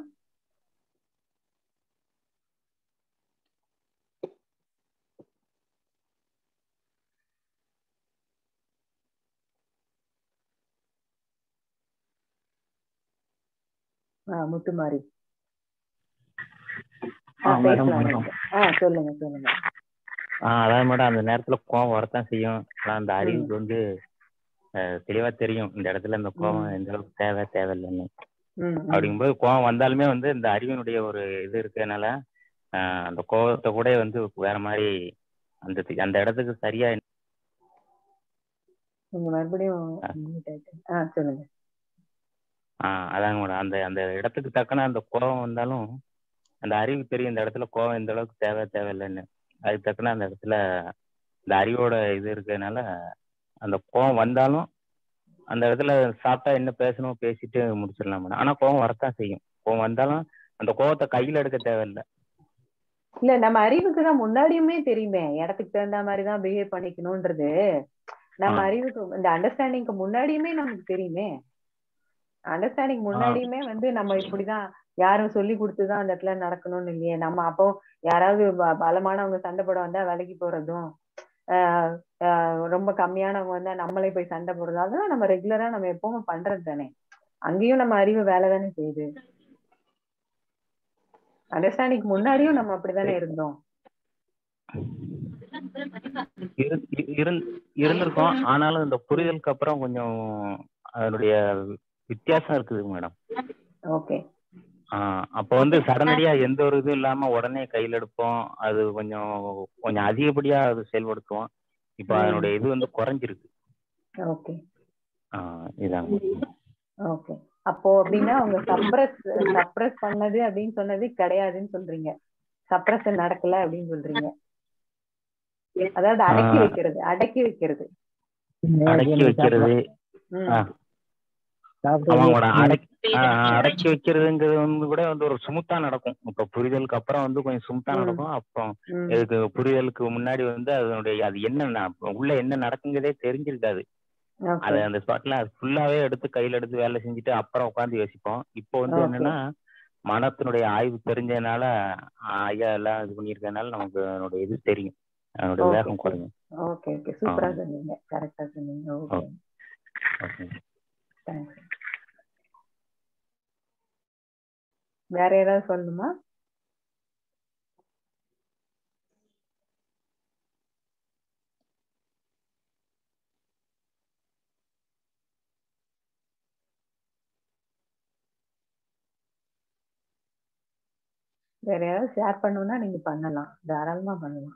ஆ முத்துமாரி ஆ ஆ, மேடம், பேசலாம் வணக்கம். ஆ சொல்லுங்க சொல்லுங்க ஆ அதான் மேடம் அந்த நேரத்துல கோவம் வரத்தான் செய்யும் ஆனா அந்த அறிவுக்கு வந்து அஹ், தெளிவா தெரியும் இந்த இடத்துல இந்த கோவம் ம். எந்த அளவுக்கு தேவை தேவையில்லைன்னு ம் ம் அப்படிங்கும்போது கோவம் வந்தாலுமே வந்து இந்த அறிவினுடைய ஒரு இது இருக்கறனால ஆஹ், அந்த கோவத்தை கூட வந்து வேற மாதிரி அந்த தி- அந்த இடத்துக்கு சரியா நீங்க மறுபடியும் mute ஆயிட்டு. ஆ சொல்லுங்க ஆஹ் அதாங்க மேடம் அந்த அந்த இடத்துக்கு தக்கன அந்த கோவம் வந்தாலும் அந்த அறிவு தெரியும் இந்த இடத்துல கோவம் எந்த அளவுக்கு தேவை தேவையில்லைன்னு அதுக்கு தக்கன அந்த இடத்துல இந்த அறிவோட இது இருக்கிறதுனால அந்த கோவம் வந்தாலும் அந்த இடத்துல சாப்பிட்டா என்ன பேசணும் பேசிட்டு முடிச்சிடலாம் மேடம் ஆனா கோவம் வரத்தான் செய்யும் கோவம் வந்தாலும் அந்த கோவத்தை கையில எடுக்க தேவையில்லை இல்ல நம்ம அறிவுக்கு தான் முன்னாடியுமே தெரியுமே இடத்துக்கு தகுந்த மாதிரி தான் பிஹேவ் பண்ணிக்கணும்ன்றது நம்ம ஆ. அறிவுக்கு இந்த அண்டர்ஸ்டாண்டிங்க்கு முன்னாடியுமே நமக்கு தெரியுமே அண்டர்ஸ்டாண்டிங் முன்னாடியுமே வந்து நம்ம இப்படிதான் யாரும் சொல்லி கொடுத்துதான் அந்த இடத்துல நடக்கணும்னு இல்லையே நம்ம அப்போ யாராவது ப- பலமானவங்க சண்டை போட வந்தா வேலைக்கு போறதும் ஆஹ் ஆஹ் ரொம்ப கம்மியானவங்க வந்தா நம்மளே போய் சண்டை போடுறதும் அதெல்லாம் நம்ம ரெகுலரா நம்ம எப்பவும் பண்றது தானே அங்கேயும் நம்ம அறிவு வேலை தானே செய்யுது அண்டர்ஸ்டாண்டிங் முன்னாடியும் நம்ம அப்படிதானே இருந்தோம் இரு- இரு- இருந்- இருந்திருக்கும் ஆனாலும் இந்த புரிதலுக்கு அப்புறம் கொஞ்சம் அதனுடைய வித்தியாசம் இருக்குது மேடம் ஓகே ஆஹ் அப்போ வந்து சடனடியா எந்த ஒரு இதுவும் இல்லாம உடனே கையில் எடுப்போம் அது கொஞ்சம் கொஞ்சம் அதிகப்படியா அது செயல்படுத்துவோம் இப்போ ம். அதனுடைய இது வந்து குறைஞ்சிருக்கு ஓகே ஆஹ் இதாங்க ஓகே அப்போ அப்படின்னா அவங்க சப்ரஸ் சப்ரஸ் பண்ணது அப்படின்னு சொன்னது கிடையாதுன்னு சொல்றீங்க சப்ரஸ் நடக்கல அப்படின்னு சொல்றீங்க அதாவது அடக்கி ஆ. வைக்கிறது அடக்கி வைக்கிறது அடக்கி வைக்கிறது ம். ஆஹ் ஆமாங்கடா அடக்கி ஆஹ் அடக்கி வைக்கிறதுங்கிறது வந்து கூட வந்து ஒரு சுமுத்தா நடக்கும் இப்ப புரிதலுக்கு அப்புறம் வந்து கொஞ்சம் சுமுத்தா ம். நடக்கும் அப்புறம் ம். இதுக்கு புரிதலுக்கு முன்னாடி வந்து அதனுடைய அது என்ன ந- உள்ள என்ன நடக்குங்கிறதே தெரிஞ்சிருக்காது ஓகே அது அந்த ஸ்பாட்ல அது ஃபுல்லாவே எடுத்து கையில எடுத்து வேலை செஞ்சுட்டு அப்புறம் உட்காந்து யோசிப்போம் இப்போ வந்து Okay. என்னன்னா மனத்தினுடைய ஆய்வு தெரிஞ்சதுனால ஆஹ் ஐயா எல்லாம் இது பண்ணியிருக்கறதுனால நமக்கு அதனுடைய இது தெரியும் அதனுடைய Okay. வேகம் குறையும் ஓகே ஓகே சூப்பரா ஆ. சொன்னீங்க கரெக்டா சொன்னீங்க ஓகே ஓகே தேங்க்ஸ் வேற ஏதாவது சொல்லணுமா வேற யாராவது ஷேர் பண்ணணும்னா நீங்க பண்ணலாம் தாராளமா பண்ணலாம்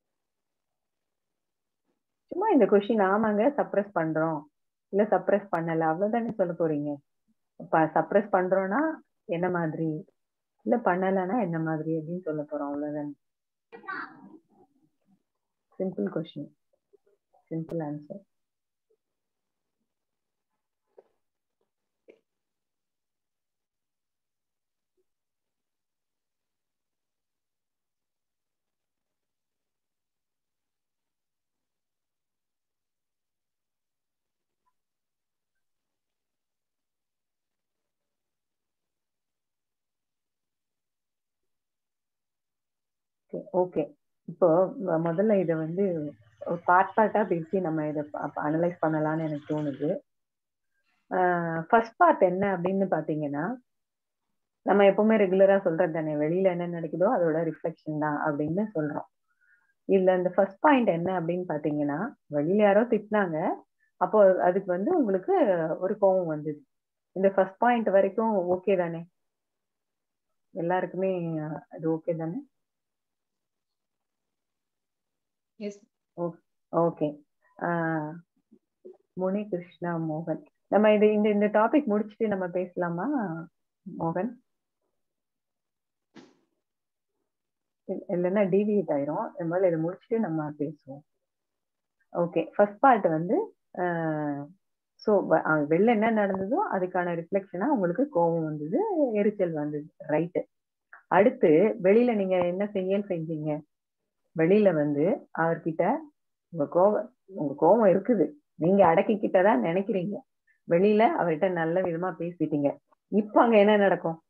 சும்மா இந்த கொஸ்டின் ஆமாங்க சப்ரஸ் பண்றோம் இல்ல சப்ரஸ் பண்ணல அவ்வளவுதானே சொல்ல போறீங்க இப்ப சப்ரஸ் பண்றோம்னா என்ன மாதிரி இல்ல பண்ணலன்னா என்ன மாதிரி அப்படின்னு சொல்ல போறோம் அவ்வளவுதானே simple question simple answer okay இப்போ ம- முதல்ல இத வந்து பார்ட் பார்ட்டா பிரிச்சு நம்ம இதை அனலைஸ் பண்ணலாம்னு எனக்கு தோணுது ஃபர்ஸ்ட் பார்ட் என்ன அப்படின்னு பாத்தீங்கன்னா நம்ம எப்பவுமே ரெகுலரா சொல்றது தானே வெளியில என்ன நடக்குதோ அதோட ரிஃப்ளெக்ஷன் தான் அப்படின்னு சொல்றோம் இதுல இந்த ஃபர்ஸ்ட் பாயிண்ட் என்ன அப்படின்னு பாத்தீங்கன்னா வெளியில யாரோ திட்டினாங்க அப்போ அதுக்கு வந்து உங்களுக்கு ஒரு கோவம் வந்தது இந்த ஃபர்ஸ்ட் பாயிண்ட் வரைக்கும் ஓகே தானே எல்லாருக்குமே அது ஓகே தானே எஸ் ஓகே முனி கிருஷ்ணா மோகன் நம்ம இது இந்த இந்த டாபிக் முடிச்சுட்டு நம்ம பேசலாமா மோகன் இல்ல- இல்லைன்னா டிவியேட் ஆயிரும் முதல்ல இதை முடிச்சுட்டு நம்ம பேசுவோம் ஓகே ஃபர்ஸ்ட் பார்ட் வந்து ஸோ வெளில என்ன நடந்ததோ அதுக்கான ரிஃப்ளெக்ஷனா உங்களுக்கு கோபம் வந்தது எரிச்சல் வந்தது ரைட்டு அடுத்து வெளியில நீங்க என்ன செய்யல் செஞ்சீங்க வெளியில வந்து அவர்கிட்ட உங்க கோவம் உங்க கோவம் இருக்குது நீங்க அடக்கிக்கிட்டதான் நினைக்கிறீங்க வெளியில அவர்கிட்ட நல்ல விதமா பேசிட்டீங்க இப்ப அங்க என்ன நடக்கும்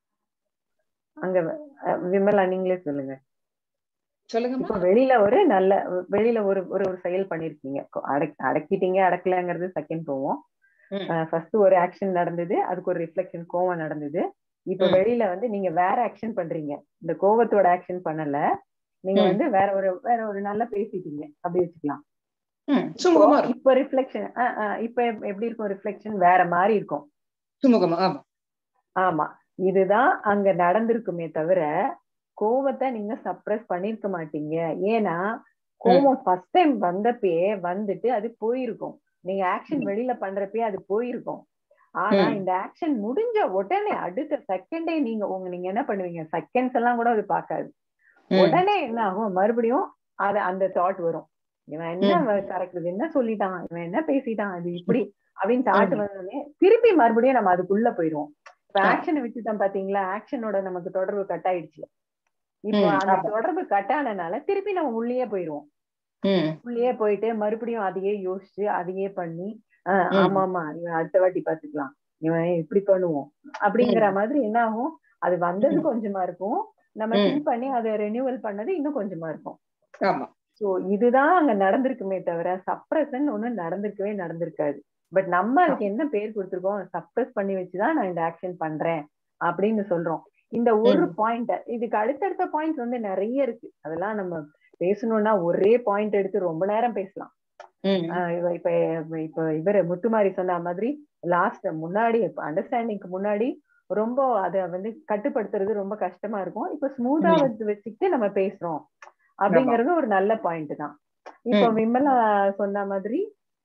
அங்க அஹ், விமலா நீங்களே சொல்லுங்க சொல்லுங்கம்மா இப்ப வெளியில ஒரு நல்ல வெளியில ஒரு ஒரு ஒரு செயல் பண்ணிருக்கீங்க அடக் அடக்கிட்டீங்க அடக்கலங்கிறது செகண்ட் போவோம் ம். ஃபர்ஸ்ட் ஒரு ஆக்ஷன் நடந்தது அதுக்கு ஒரு ரிஃப்ளெக்ஷன் கோவம் நடந்தது இப்ப ம். வெளியில வந்து நீங்க வேற ஆக்ஷன் பண்றீங்க இந்த கோவத்தோட ஆக்ஷன் பண்ணல நீங்க ம். வந்து வேற ஒரு வேற ஒரு நல்லா பேசிட்டீங்க அப்படி வச்சுக்கலாம் ம், சுமூகமா இப்போ- இருக்கும் இப்ப ரிஃப்ளெக்ஷன் இப்ப எப்- எப்படி இருக்கும் ரிஃப்ளெக்ஷன் வேற மாதிரி இருக்கும் சுமூகமா ஆமா ஆமா இதுதான் அங்க நடந்திருக்குமே தவிர கோவத்தை நீங்க சப்ரஸ் பண்ணிருக்க மாட்டீங்க ஏன்னா கோவம் ஃபர்ஸ்ட் டைம் வந்தப்பயே வந்துட்டு அது போயிருக்கும் நீங்க ஆக்ஷன் வெளியில பண்றப்பயே அது போயிருக்கும் ஆனா ம். இந்த ஆக்ஷன் முடிஞ்ச உடனே அடுத்த செகண்டே நீங்க உங்க நீங்க என்ன பண்ணுவீங்க செகண்ட்ஸ் எல்லாம் கூட அது பார்க்காது ம். உடனே என்ன ஆகும் மறுபடியும் அது அந்த தாட் வரும் இவன் என்ன கரெக்ட் என்ன சொல்லிட்டான் இவன் என்ன பேசிட்டான் அது இப்படி அப்படின்னு தாட் ஆமா. வந்தோடனே திருப்பி மறுபடியும் நம்ம அதுக்குள்ள போயிடுவோம் இப்ப ஆ. ஆக்ஷனை வச்சுதான் பாத்தீங்களா ஆக்ஷனோட நமக்கு தொடர்பு கட் ஆயிடுச்சு இப்போ ம், அந்த ஆமா. தொடர்பு கட் ஆனனால திருப்பி நம்ம உள்ளேயே போயிடுவோம் ம் உள்ளேயே போயிட்டு மறுபடியும் அதையே யோசிச்சு அதையே பண்ணி ஆஹ் ம். ஆமா ஆமா இவன் அடுத்த வாட்டி பாத்துக்கலாம் இவன் இப்படி பண்ணுவோம் அப்படிங்கிற மாதிரி என்ன ஆகும் அது வந்தது ம். கொஞ்சமா இருக்கும் நம்ம ம். திங்க் பண்ணி அதை ரெனியூவல் பண்ணது இன்னும் கொஞ்சமா இருக்கும் ஆமா சோ இதுதான் அங்க நடந்திருக்குமே தவிர சப்ரஷன் ஒண்ணு நடந்திருக்கவே நடந்திருக்காது பட் நம்ம அதுக்கு என்ன பேர் கொடுத்திருக்கோம் சப்ரஸ் பண்ணி வச்சுதான் நான் இந்த ஆக்ஷன் பண்றேன் அப்படின்னு சொல்றோம் இந்த ஒரு பாயிண்ட் இதுக்கு அடுத்தடுத்த பாயிண்ட்ஸ் வந்து நிறைய இருக்கு அதெல்லாம் நம்ம பேசணும்னா ஒரே பாயிண்ட் எடுத்து ரொம்ப நேரம் பேசலாம் ம் ஆஹ் இவ- இப்ப இப்ப இவரு முத்துமாரி சொன்ன மாதிரி லாஸ்ட் முன்னாடி அண்டர்ஸ்டாண்டிங்க்கு முன்னாடி ரொம்ப அத வந்து கட்டுப்படுத்துறது ரொம்ப கஷ்டமா இருக்கும் இப்ப ஸ்மூத்தா ம். வந்து வச்சுக்கிட்டு நம்ம பேசுறோம் அப்படிங்கறது ஒரு நல்ல பாயிண்ட் தான் இப்போ ம். விமலா சொன்ன மாதிரி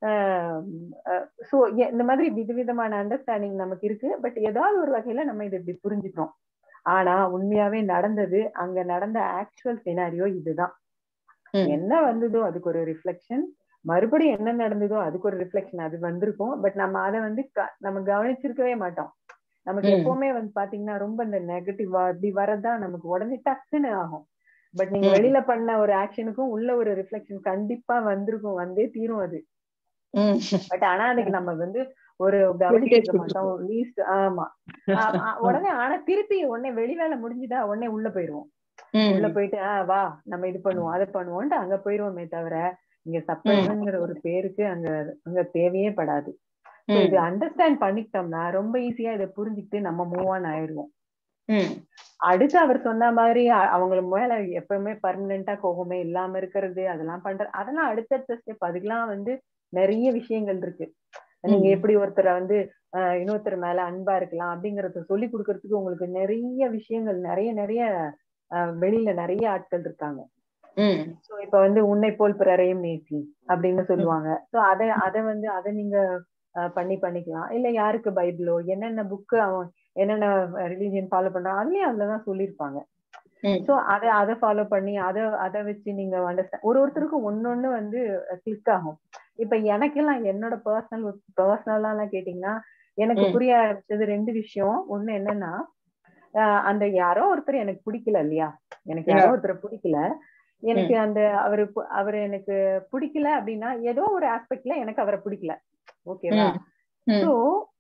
சோ இந்த மாதிரி விதவிதமான அண்டர்ஸ்டாண்டிங் நமக்கு இருக்கு பட் ஏதாவது ஒரு வகையில நம்ம இதை இப்படி புரிஞ்சுக்கிறோம் ஆனா உண்மையாவே நடந்தது அங்க நடந்த ஆக்சுவல் சினாரியோ இதுதான் ம். என்ன வந்ததோ அதுக்கு ஒரு ரிஃப்ளெக்ஷன் மறுபடியும் என்ன நடந்ததோ அதுக்கு ஒரு ரிஃப்ளெக்ஷன் அது வந்திருக்கும் பட் நம்ம அதை வந்து க- நம்ம கவனிச்சிருக்கவே மாட்டோம் நமக்கு ம். எப்பவுமே வந்து பாத்தீங்கன்னா ரொம்ப இந்த நெகட்டிவா இப்படி வரதான் நமக்கு உடனே டக்குன்னு ஆகும் பட் நீங்க ம். வெளியில பண்ண ஒரு ஆக்ஷனுக்கும் உள்ள ஒரு ரிஃப்ளெக்ஷன் கண்டிப்பா வந்திருக்கும் வந்தே தீரும் அது ம். பட் ஆனா அதுக்கு நம்ம வந்து ஒரு Heritage கவனிச்சிருக்க கொடுத்துருக்கோம். மாட்டோம் லீஸ்ட் ஆமா ஆ- ஆ- உடனே ஆனா திருப்பி உடனே வெளி வேலை முடிஞ்சுதா உடனே உள்ள போயிருவோம் ம். உள்ள போயிட்டு ஆ வா நம்ம இது பண்ணுவோம் அதை பண்ணுவோம்ட்டு அங்க போயிருவோமே தவிர இங்க சப்ரைசன்ங்கிற ஒரு பேருக்கு அங்க அங்க தேவையே படாது So இது அண்டர்ஸ்டாண்ட் பண்ணிக்கிட்டோம்னா ரொம்ப ஈஸியா இதை புரிஞ்சுக்கிட்டு நம்ம மூவ் ஆன் ஆயிடுவோம் ம். அடுத்து அவர் சொன்ன மாதிரி அ- அவங்கள மேல எப்பவுமே பர்மனண்டா கோபமே இல்லாம இருக்கிறது அதெல்லாம் பண்ற அதெல்லாம் அடுத்தடுத்த ஸ்டெப் அதுக்கெல்லாம் வந்து நிறைய விஷயங்கள் இருக்கு நீங்க ம். எப்படி ஒருத்தரை வந்து அஹ், இன்னொருத்தர் மேல அன்பா இருக்கலாம் அப்படிங்கறத சொல்லி கொடுக்கறதுக்கு உங்களுக்கு நிறைய விஷயங்கள் நிறைய நிறைய அஹ், வெளியில நிறைய ஆட்கள் இருக்காங்க ம். சோ இப்ப வந்து உன்னை போல் பிறரையும் நேசி அப்படின்னு சொல்லுவாங்க சோ அத அத வந்து அத நீங்க அஹ், பண்ணி பண்ணிக்கலாம் இல்ல யாருக்கு பைபிளோ என்னென்ன புக்கு அவன் என்னென்ன ரிலீஜியன் ஃபாலோ பண்றான் அதுலயும் அதுலதான் சொல்லியிருப்பாங்க ம். சோ அத அத ஃபாலோ பண்ணி அத அத வச்சு நீங்க அண்டர்ஸ்டாண்ட் ஒரு ஒருத்தருக்கும் ஒன்னொன்னு வந்து கிளிக் ஆகும் இப்ப எனக்கெல்லாம் என்னோட பர்சனல் பர்சனலா கேட்டீங்கன்னா எனக்கு ம். புரிய ஆரம்பிச்சது ரெண்டு விஷயம் ஒண்ணு என்னன்னா ஆஹ் அந்த யாரோ ஒருத்தர் எனக்கு பிடிக்கல இல்லையா எனக்கு யாரோ ஒருத்தர் பிடிக்கல எனக்கு அந்த அவரு பு- அவரு எனக்கு பிடிக்கல அப்படின்னா ஏதோ ஒரு ஆஸ்பெக்ட்ல எனக்கு அவரை பிடிக்கல ஓகேவா ம். ம். சோ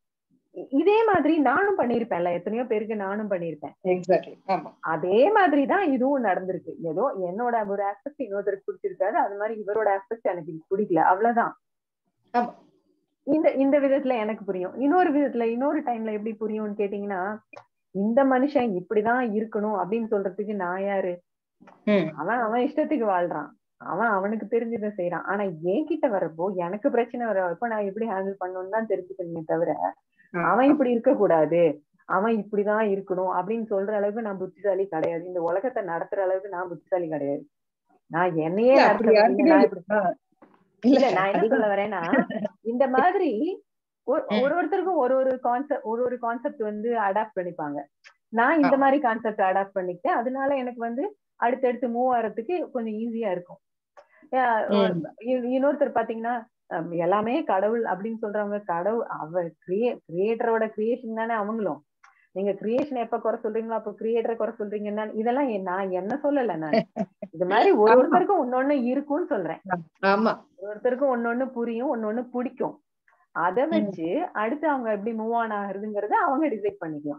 இதே மாதிரி நானும் பண்ணிருப்பேன்ல எத்தனையோ பேருக்கு நானும் பண்ணிருப்பேன் எக்ஸாக்ட்லி ஆமா அதே மாதிரி தான் இதுவும் நடந்திருக்கு ஏதோ என்னோட ஒரு ஆஸ்பெக்ட் இன்னொருத்தருக்கு பிடிச்சிருக்காரு அது மாதிரி இவரோட ஆஸ்பெக்ட் எனக்கு பிடிக்கல அவ்வளவுதான் ஆமா. இந்த இந்த விதத்துல எனக்கு புரியும் இன்னொரு விதத்துல இன்னொரு டைம்ல எப்படி புரியும்னு கேட்டீங்கன்னா இந்த மனுஷன் இப்படிதான் இருக்கணும் அப்படின்னு சொல்றதுக்கு நான் யாரு ம். அவன் அவன் இஷ்டத்துக்கு வாழ்றான் அவன் அவனுக்கு தெரிஞ்சதை செய்யறான் ஆனா என்கிட்ட வரப்போ எனக்கு பிரச்சனை வரப்போ நான் எப்படி ஹேண்டில் பண்ணணும்னு தான் தெரிஞ்சுக்கணுமே தவிர அவன் இப்படி இருக்க கூடாது அவன் இப்படிதான் இருக்கணும் அப்படின்னு சொல்ற அளவுக்கு நான் புத்திசாலி கிடையாது இந்த உலகத்தை நடத்துற அளவுக்கு நான் புத்திசாலி கிடையாது நான் என்னையே இல்ல, அப்படி நடத்த யாருக்குமே நான் இப்படி- ஆ. இல்ல நான் என்ன சொல்ல வரேன்னா இந்த மாதிரி ஒரு- ம். ஒரு ஒருத்தருக்கும் ஒரு ஒரு கான்செப்ட் ஒரு ஒரு கான்செப்ட் வந்து அடாப்ட் பண்ணிப்பாங்க நான் இந்த மாதிரி கான்செப்ட் அடாப்ட் பண்ணிக்கிட்டேன் அதனால எனக்கு வந்து அடுத்தடுத்து மூவ் ஆகிறதுக்கு கொஞ்சம் ஈஸியா இருக்கும் அஹ் ம். இ- இன்னொருத்தர் பாத்தீங்கன்னா அஹ் எல்லாமே கடவுள் அப்படின்னு சொல்றவங்க கடவுள் அவ கிரியே கிரியேட்டரோட கிரியேஷன் தானே அவங்களும் நீங்க கிரியேஷன் எப்ப குறை சொல்றீங்களோ அப்ப கிரியேட்டரை குறை சொல்றீங்கன்னா இதெல்லாம் என்- நான் என்ன சொல்லல நான் இது மாதிரி ஒரு ஆமா. ஒருத்தருக்கும் ஒன்னொன்னு இருக்கும்னு சொல்றேன் ஆமா ஒரு ஒருத்தருக்கும் ஒன்னொன்னு புரியும் ஒன்னொன்னு பிடிக்கும் அத வச்சு அடுத்து அவங்க எப்படி மூவ் ஆன் ஆகுறதுங்கறத அவங்க டிசைட் பண்ணிக்கலாம்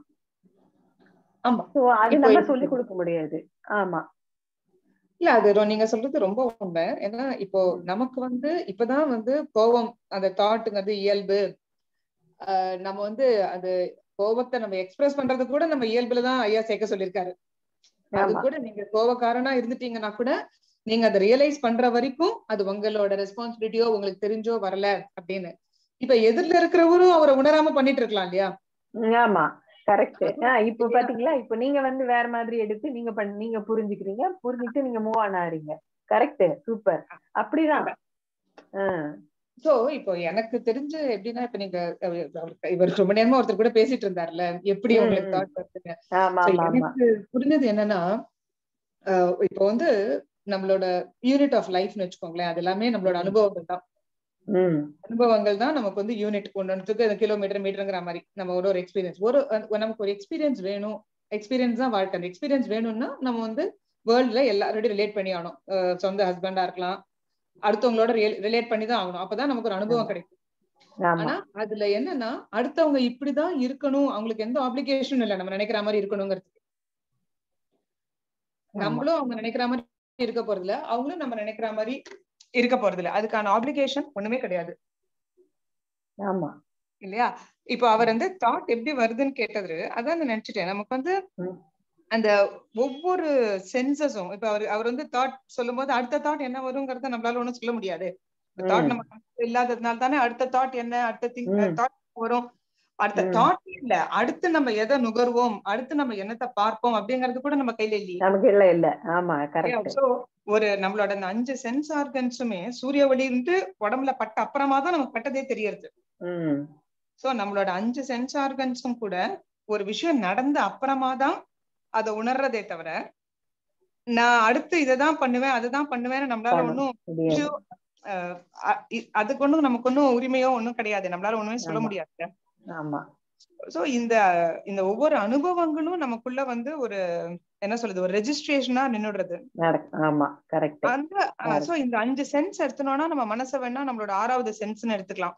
ஆமா சோ அது இப்போ நம்ம இது- சொல்லி கொடுக்க முடியாது ஆமா இல்ல அது ரொ- நீங்க சொல்றது ரொம்ப உண்மை ஏன்னா இப்போ நமக்கு வந்து இப்பதான் வந்து கோபம் அந்த தாட்டுங்கிறது இயல்பு ஆஹ் நம்ம வந்து அது கோபத்தை நம்ம எக்ஸ்பிரஸ் பண்றது கூட நம்ம இயல்புல தான் ஐயா சேர்க்க சொல்லியிருக்காரு அது ஆமா. கூட நீங்க கோபக்காரனா இருந்துட்டீங்கன்னா கூட நீங்க அதை ரியலைஸ் பண்ற வரைக்கும் அது உங்களோட ரெஸ்பான்சிபிலிட்டியோ உங்களுக்கு தெரிஞ்சோ வரல அப்படின்னு இப்ப எதிர்ல இருக்கிறவரும் அவரை உணராம பண்ணிட்டு இருக்கலாம் இல்லையா ம், ஆமா கரெக்ட் இப்ப பாத்தீங்களா இப்ப நீங்க வந்து வேற மாதிரி எடுத்து நீங்க பண்ண நீங்க புரிஞ்சுக்கிறீங்க புரிஞ்சுக்கிட்டு நீங்க மூவ் ஆன் ஆறீங்க கரெக்ட் சூப்பர் அப்படிதான் ஆஹ் சோ இப்போ எனக்கு தெரிஞ்சு எப்படின்னா இப்ப நீங்க அஹ் அவர் இவர் ரொம்ப நேரமா ஒருத்தர் கூட பேசிட்டு இருந்தாருல எப்படி ம், உங்களுக்கு ம். தாட் வருதுங்க ஆமா So, ஆமா ஆமா எனக்கு புரிஞ்சது என்னன்னா அஹ் இப்போ வந்து நம்மளோட யூனிட் ஆஃப் லைஃப்னு வச்சுக்கோங்களேன் அது எல்லாமே நம்மளோட அனுபவங்கள் தான் ம் அனுபவங்கள் தான் நமக்கு வந்து யூனிட் ஒன்றுக்கு கிலோமீட்டர் மீட்டருங்கிற மாதிரி நம்ம ஒரு ஒரு எக்ஸ்பீரியன்ஸ் ஒரு அஹ் நமக்கு ஒரு எக்ஸ்பீரியன்ஸ் வேணும் எக்ஸ்பீரியன்ஸ் தான் வாழ்க்கை அந்த எக்ஸ்பீரியன்ஸ் வேணும்னா நம்ம வந்து வேர்ல்ட்ல எல்லாரோடய ரிலேட் பண்ணி ஆகணும் அஹ் சொந்த ஹஸ்பண்டா இருக்கலாம் அடுத்தவங்களோட ரிலேட் பண்ணி தான் ஆகணும் அப்பதான் நமக்கு ஒரு அனுபவம் கிடைக்கும் ஆமா ஆனா அதுல என்னன்னா அடுத்தவங்க இப்படிதான் இருக்கணும் அவங்களுக்கு எந்த ஆப்ளிகேஷனும் இல்ல நம்ம நினைக்கிற மாதிரி இருக்கணுங்கிறது ஆமா. நம்மளும் அவங்க நினைக்கிற மாதிரி இருக்க போறது இல்ல அவங்களும் நம்ம நினைக்கிற மாதிரி இருக்க போறது இல்ல அதுக்கான ஆப்ளிகேஷன் ஒண்ணுமே கிடையாது ஆமா இல்லையா இப்போ அவர் வந்து தாட் எப்படி வருதுன்னு கேட்டது அதான் நான் நினைச்சிட்டேன் நமக்கு வந்து ம். அந்த ஒவ்வொரு சென்சஸும் இப்ப அவர் அவர் வந்து தாட் சொல்லும் போது அடுத்த தாட் என்ன வருங்கிறத நம்மளால ஒண்ணும் சொல்ல முடியாது தாட் ம். நமக்கு இல்லாததுனால தானே அடுத்த தாட் என்ன அடுத்த திங் ம். தாட் வரும் அடுத்த ம். தாட் இல்ல அடுத்து நம்ம எதை நுகர்வோம் அடுத்து நம்ம என்னத்தை பார்ப்போம் அப்படிங்கறது கூட நம்ம கையில இல்லையே நமக்கு இல்ல இல்ல ஆமா கரெக்ட் சோ ஒரு நம்மளோட அந்த அஞ்சு சென்ஸ் ஆர்கன்ஸுமே சூரிய ஒளி இருந்து உடம்புல பட்ட அப்புறமா தான் நமக்கு பட்டதே தெரியறது ம் சோ நம்மளோட அஞ்சு சென்ஸ் ஆர்கன்ஸும் கூட ஒரு விஷயம் நடந்த அப்புறமா தான் அதை உணர்றதே தவிர நான் அடுத்து இததான் பண்ணுவேன் அதுதான் பண்ணுவேன்னு நம்மளால பண்ண ஒண்ணும் முடியாது அஹ் அ- இ- அதுக்கு ஒண்ணும் நமக்கு ஒண்ணும் உரிமையோ ஒண்ணும் கிடையாது நம்மளால ஒண்ணுமே சொல்ல ஆமா. முடியாது ஆமா சோ இந்த இந்த ஒவ்வொரு அனுபவங்களும் நமக்குள்ள வந்து ஒரு என்ன சொல்றது ஒரு ரெஜிஸ்ட்ரேஷனா நின்னுடுறது நடக் ஆமா கரெக்ட் அந்த சோ இந்த அஞ்சு சென்ஸ் எடுத்தனோம்னா நம்ம மனசை வேணா நம்மளோட ஆறாவது சென்ஸ்னு எடுத்துக்கலாம்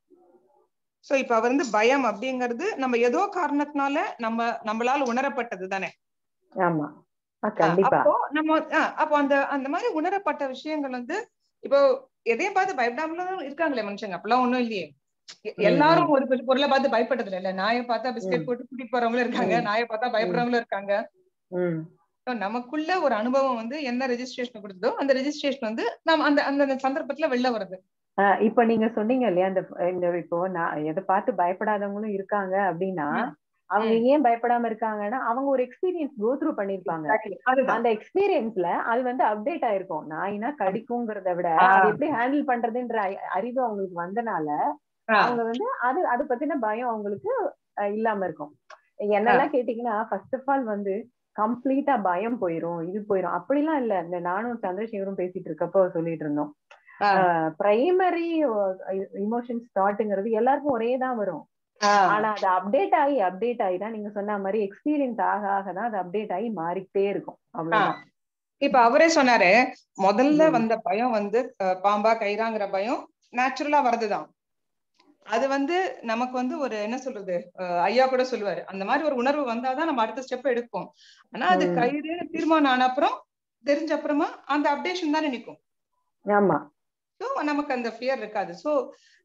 சோ இப்ப வந்து பயம் அப்படிங்கிறது நம்ம ஏதோ காரணத்தினால நம்ம நம்மளால உணரப்பட்டது தானே ஆமா ஆ, கண்டிப்பா அப்போ நம்ம ஆஹ் அப்போ அந்த அந்த மாதிரி உணரப்பட்ட விஷயங்கள் வந்து இப்போ எதையும் பார்த்து பயப்படாமலும் இருக்காங்களே மனுஷங்க அப்பெல்லாம் ஒண்ணும் இல்லையே எ- ம், எல்லாரும் ஒரு பொ- பொருளை பார்த்து பயப்படுறது இல்ல நாயை பார்த்தா பிஸ்கெட் ம். போட்டு கூட்டிட்டு போறவங்களும் இருக்காங்க ம். நாயை பார்த்தா பயப்படுறவங்களும் இருக்காங்க ம் So, நமக்குள்ள ஒரு அனுபவம் வந்து என்ன ரெஜிஸ்ட்ரேஷன் கொடுத்ததோ அந்த ரெஜிஸ்ட்ரேஷன் வந்து நம்ம அந்த அந்த அந்த சந்தர்ப்பத்துல வெளில வருது ஆஹ் இப்ப நீங்க சொன்னீங்க இல்லையா இந்த இந்த இப்போ நான் எதை பார்த்து பயப்படாதவங்களும் இருக்காங்க அப்படின்னா ம். அவங்க ம். ஏன் பயப்படாம இருக்காங்கன்னா அவங்க ஒரு எக்ஸ்பீரியன்ஸ் கோ த்ரூ பண்ணிருப்பாங்க அதுதான் அந்த எக்ஸ்பீரியன்ஸ்ல அது வந்து அப்டேட் ஆயிருக்கும் நாயினா கடிக்குங்கிறத விட ஆ. அது எப்படி ஹேண்டில் பண்றதுன்ற அறி- அறிவு அவங்களுக்கு வந்தனால ஆ, அவங்க வந்து அது அது பத்தின பயம் அவங்களுக்கு அஹ், இல்லாம இருக்கும் என்னெல்லாம் கேட்டீங்கன்னா ஃபர்ஸ்ட் ஆஃப் ஆல் வந்து கம்ப்ளீட்டா பயம் போயிரும் இது போயிரும் அப்படிலாம் இல்ல இந்த நானும் சந்திரசேகரும் பேசிட்டு இருக்கப்போ சொல்லிட்டு இருந்தோம் ஆ, பிரைமரி இமோஷன்ஸ் தாட்டுங்கிறது எல்லாருக்கும் ஒரே தான் வரும் ஆ. ஆனா அது அப்டேட் ஆகி அப்டேட் ஆகி தான் நீங்க சொன்ன மாதிரி எக்ஸ்பீரியன்ஸ் ஆக ஆக தான் அது அப்டேட் ஆகி மாறிக்கிட்டே இருக்கும் ஆ. அவ்வளவுதான் இப்ப அவரே சொன்னாரு முதல்ல ம். வந்த பயம் வந்து அஹ், பாம்பா கயிறாங்கிற பயம் நேச்சுரலா வருதுதான் அது வந்து நமக்கு வந்து ஒரு என்ன சொல்றது அஹ், ஐயா கூட சொல்லுவாரு அந்த மாதிரி ஒரு உணர்வு வந்தாதான் நம்ம அடுத்த ஸ்டெப் எடுப்போம் ஆனா அது ம். கயிறுன்னு தீர்மானம் ஆன அப்புறம் தெரிஞ்ச அப்புறமா அந்த அப்டேஷன் தானே நிக்கும் ஆமா சோ நமக்கு அந்த ஃபியர் இருக்காது சோ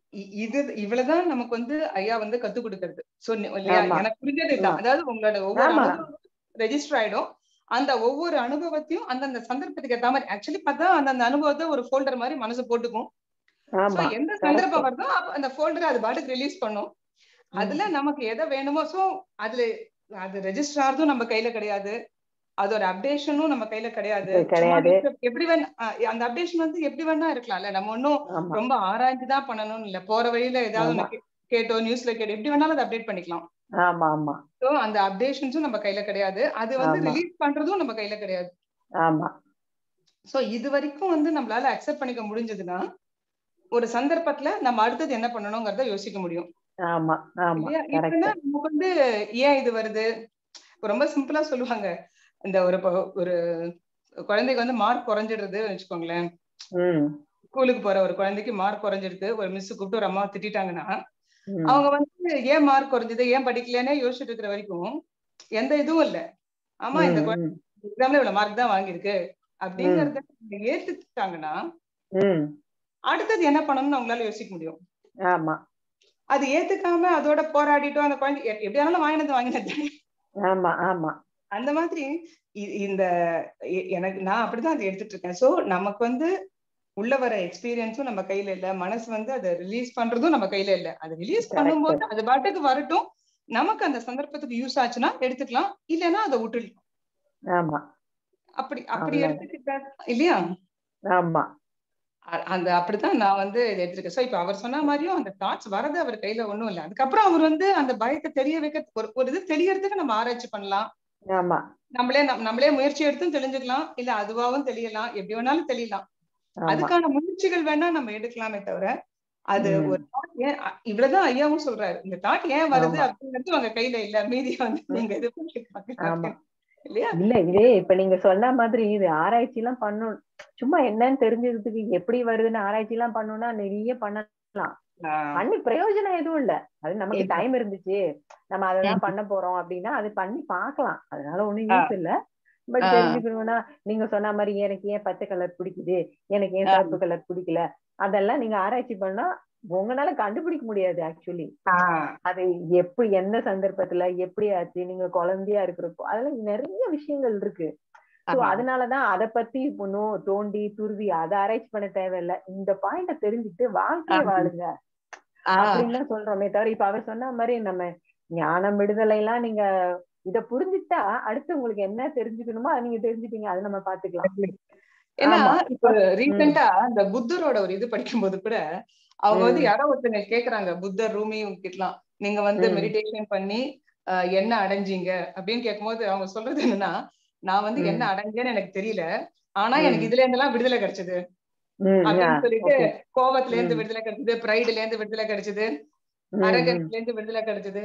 இது இவ்வளவுதான் நமக்கு வந்து ஐயா வந்து கத்து கொடுக்கறது சோ இல்லையா ஆமா. எனக்கு புரிஞ்சது இதுதான் அதாவது உங்களோட ஒவ்வொரு ஆமா. ரெஜிஸ்டர் ஆயிடும் அந்த ஒவ்வொரு அனுபவத்தையும் அந்தந்த சந்தர்ப்பத்துக்கு ஏத்த மாதிரி ஆக்சுவலி பார்த்தா அந்தந்த அனுபவத்தை ஒரு ஃபோல்டர் மாதிரி மனசு போட்டுக்கும் So, ஆமா எந்த correct. சந்தர்ப்பம் வருதோ அப்ப அந்த ஃபோல்டர் அது பாட்டுக்கு ரிலீஸ் பண்ணும் அதுல நமக்கு எதை வேணுமோ சோ அதுல அது ரெஜிஸ்டர் ஆறதும் நம்ம கையில கிடையாது அதோட அப்டேஷனும் நம்ம கையில கிடையாது இது கிடையாது. சும்மா எப்படி வேணா அஹ் அந்த அப்டேஷன் வந்து எப்படி வேணா இருக்கலாம்ல நம்ம ஒன்னும் ஆமா ரொம்ப ஆராய்ஞ்சு தான் பண்ணணும்னு இல்ல போற வழியில ஏதாவது ஒண்ணு ஆமா. கே- கேட்டோ நியூஸ்ல கேட்டோ எப்படி வேணாலும் அதை அப்டேட் பண்ணிக்கலாம் ஆமா ஆமா சோ அந்த அப்டேஷன்ஸும் நம்ம கையில கிடையாது அது வந்து ஆமா. ரிலீஸ் பண்றதும் நம்ம கையில கிடையாது ஆமா சோ இது வரைக்கும் வந்து நம்மளால அக்செப்ட் பண்ணிக்க முடிஞ்சதுன்னா ஒரு சந்தர்ப்பத்துல நம்ம அடுத்தது என்ன பண்ணணுங்கிறத யோசிக்க முடியும் ஆமா ஆமா இல்லையா கரெக்ட் இப்பன்னா நமக்கு வந்து ஏன் இது வருது ரொம்ப சிம்பிளா சொல்லுவாங்க இந்த ஒரு ப- ஒரு குழந்தைக்கு வந்து மார்க் குறைஞ்சிடுறது வச்சுக்கோங்களேன் ம் ஸ்கூலுக்கு போற ஒரு குழந்தைக்கு மார்க் குறைஞ்சிடுது ஒரு மிஸ் கூப்பிட்டு ஒரு அம்மா திட்டாங்கன்னா ம். அவங்க வந்து ஏன் மார்க் குறைஞ்சது ஏன் படிக்கலன்னே யோசிச்சுட்டு இருக்கிற வரைக்கும் எந்த இதுவும் இல்ல ஆமா இந்த ம், குழந்தை ம், எக்ஸாம்ல இவ்வளவு மார்க் தான் வாங்கியிருக்கு அப்படிங்கறத அவங்க ஏத்துக்கிட்டாங்கன்னா ம் அடுத்தது என்ன பண்ணணும்னு அவங்களால யோசிக்க முடியும் ஆமா அது ஏத்துக்காம அதோட போராடிட்டோம் அந்த குழந்தை எ- எப்படி ஆனாலும் வாங்கினது வாங்கினது ஆமா ஆமா அந்த மாதிரி இ- இந்த எ- எனக்கு நான் அப்படிதான் அதை எடுத்துட்டு இருக்கேன் சோ நமக்கு வந்து உள்ள வர எக்ஸ்பீரியன்ஸும் நம்ம கையில இல்ல மனசு வந்து அதை ரிலீஸ் பண்றதும் நம்ம கையில இல்ல அது ரிலீஸ் Correct. பண்ணும்போது அது பாட்டுக்கு வரட்டும் நமக்கு அந்த சந்தர்ப்பத்துக்கு யூஸ் ஆச்சுன்னா எடுத்துக்கலாம் இல்லைன்னா அதை விட்டுடலாம் ஆமா அப்படி அப்படி அவ்வளவு. எடுத்துக்கிட்டா இல்லையா ஆமா அ- அந்த அப்படித்தான் நான் வந்து இதை எடுத்திருக்கேன் சோ இப்ப அவர் சொன்ன மாதிரியும் அந்த தாட்ஸ் வரது அவர் கையில ஒண்ணும் இல்ல அதுக்கப்புறம் அவர் வந்து அந்த பயத்தை தெரிய வைக்க ஒரு ஒரு இது தெரியறதுக்கு நம்ம ஆராய்ச்சி பண்ணலாம் ஆமா நம்மளே நம்- நம்மளே முயற்சி எடுத்தும் தெரிஞ்சுக்கலாம் இல்ல அதுவாவும் தெரியலாம் எப்படி வேணாலும் தெரியலாம் ஆமா அதுக்கான முயற்சிகள் வேணா நம்ம எடுக்கலாமே தவிர அது ம். ஒரு thought ஏன் அ- இவ்வளவுதான் ஐயாவும் சொல்றாரு இந்த தாட் ஏன் வருது ஆமா. அப்படிங்கிறது உங்க கையில இல்ல மீதி வந்து நீங்க இது பண்ணிருக்காங்க ஆமா. இல்லையா இல்ல இதே இப்ப நீங்க சொன்ன மாதிரி இது ஆராய்ச்சி எல்லாம் பண்ணணும் சும்மா என்னன்னு தெரிஞ்சதுக்கு எப்படி வருதுன்னு ஆராய்ச்சி எல்லாம் பண்ணணும்னா நிறைய பண்ணலாம் ஆஹ் பண்ணி பிரயோஜனம் எதுவும் இல்ல அது நமக்கு இல்ல. டைம் இருந்துச்சு நம்ம அததான் ம். பண்ண போறோம் அப்படின்னா அது பண்ணி பார்க்கலாம் அதனால ஒண்ணும் ஆ. யூஸ் இல்ல பட் ஆ. தெரிஞ்சுக்கணும்னா நீங்க சொன்ன மாதிரி எனக்கு ஏன் பச்சை கலர் பிடிக்குது எனக்கு ஏன் ஆ. சிவப்பு கலர் பிடிக்கல அதெல்லாம் நீங்க ஆராய்ச்சி பண்ணா உங்களால கண்டுபிடிக்க முடியாது ஆக்சுவலி ஆஹ் அது எப்படி எந்த சந்தர்ப்பத்துல எப்படி ஆச்சு நீங்க குழந்தையா இருக்கிறப்போ அதெல்லாம் நிறைய விஷயங்கள் இருக்கு சோ ஆமா. அதனாலதான் அத பத்தி இன்னும் தோண்டி துருவி அதை ஆராய்ச்சி பண்ண தேவையில்ல இந்த பாயிண்ட தெரிஞ்சுட்டு வாழ்க்கைய ஆமா. வாழுங்க ஆஹ் அப்படின்னு தான் சொல்றோமே தவிர இப்ப அவர் சொன்ன மாதிரி நம்ம ஞானம் விடுதலை எல்லாம் நீங்க இத புரிஞ்சுட்டா அடுத்து உங்களுக்கு என்ன தெரிஞ்சுக்கணுமோ அதை நீங்க தெரிஞ்சுப்பீங்க அதை நம்ம பாத்துக்கலாம் ஏன்னா ஆமா. இப்ப ரீசெண்டா இந்த புத்தரோட ஒரு இது படிக்கும்போது கூட அவங்க வந்து ம். யாரோ ஒருத்தங்க கேக்குறாங்க புத்தர் ரூமி கிட்டலாம் நீங்க வந்து ம். மெடிடேஷன் பண்ணி ஆஹ் என்ன அடைஞ்சீங்க அப்படின்னு கேட்கும்போது அவங்க சொல்றது என்னன்னா நான் வந்து ம். என்ன அடைஞ்சேன்னு எனக்கு தெரியல ஆனா ம். எனக்கு இதுல இருந்தெல்லாம் விடுதலை கிடைச்சது ம், அப்படின்னு yeah, சொல்லிட்டு okay. கோவத்துல இருந்து ம். விடுதலை கிடைச்சது பிரைடுல இருந்து விடுதலை கிடைச்சது ம், ம். அரகன்ஸ்ல இருந்து விடுதலை கிடைச்சது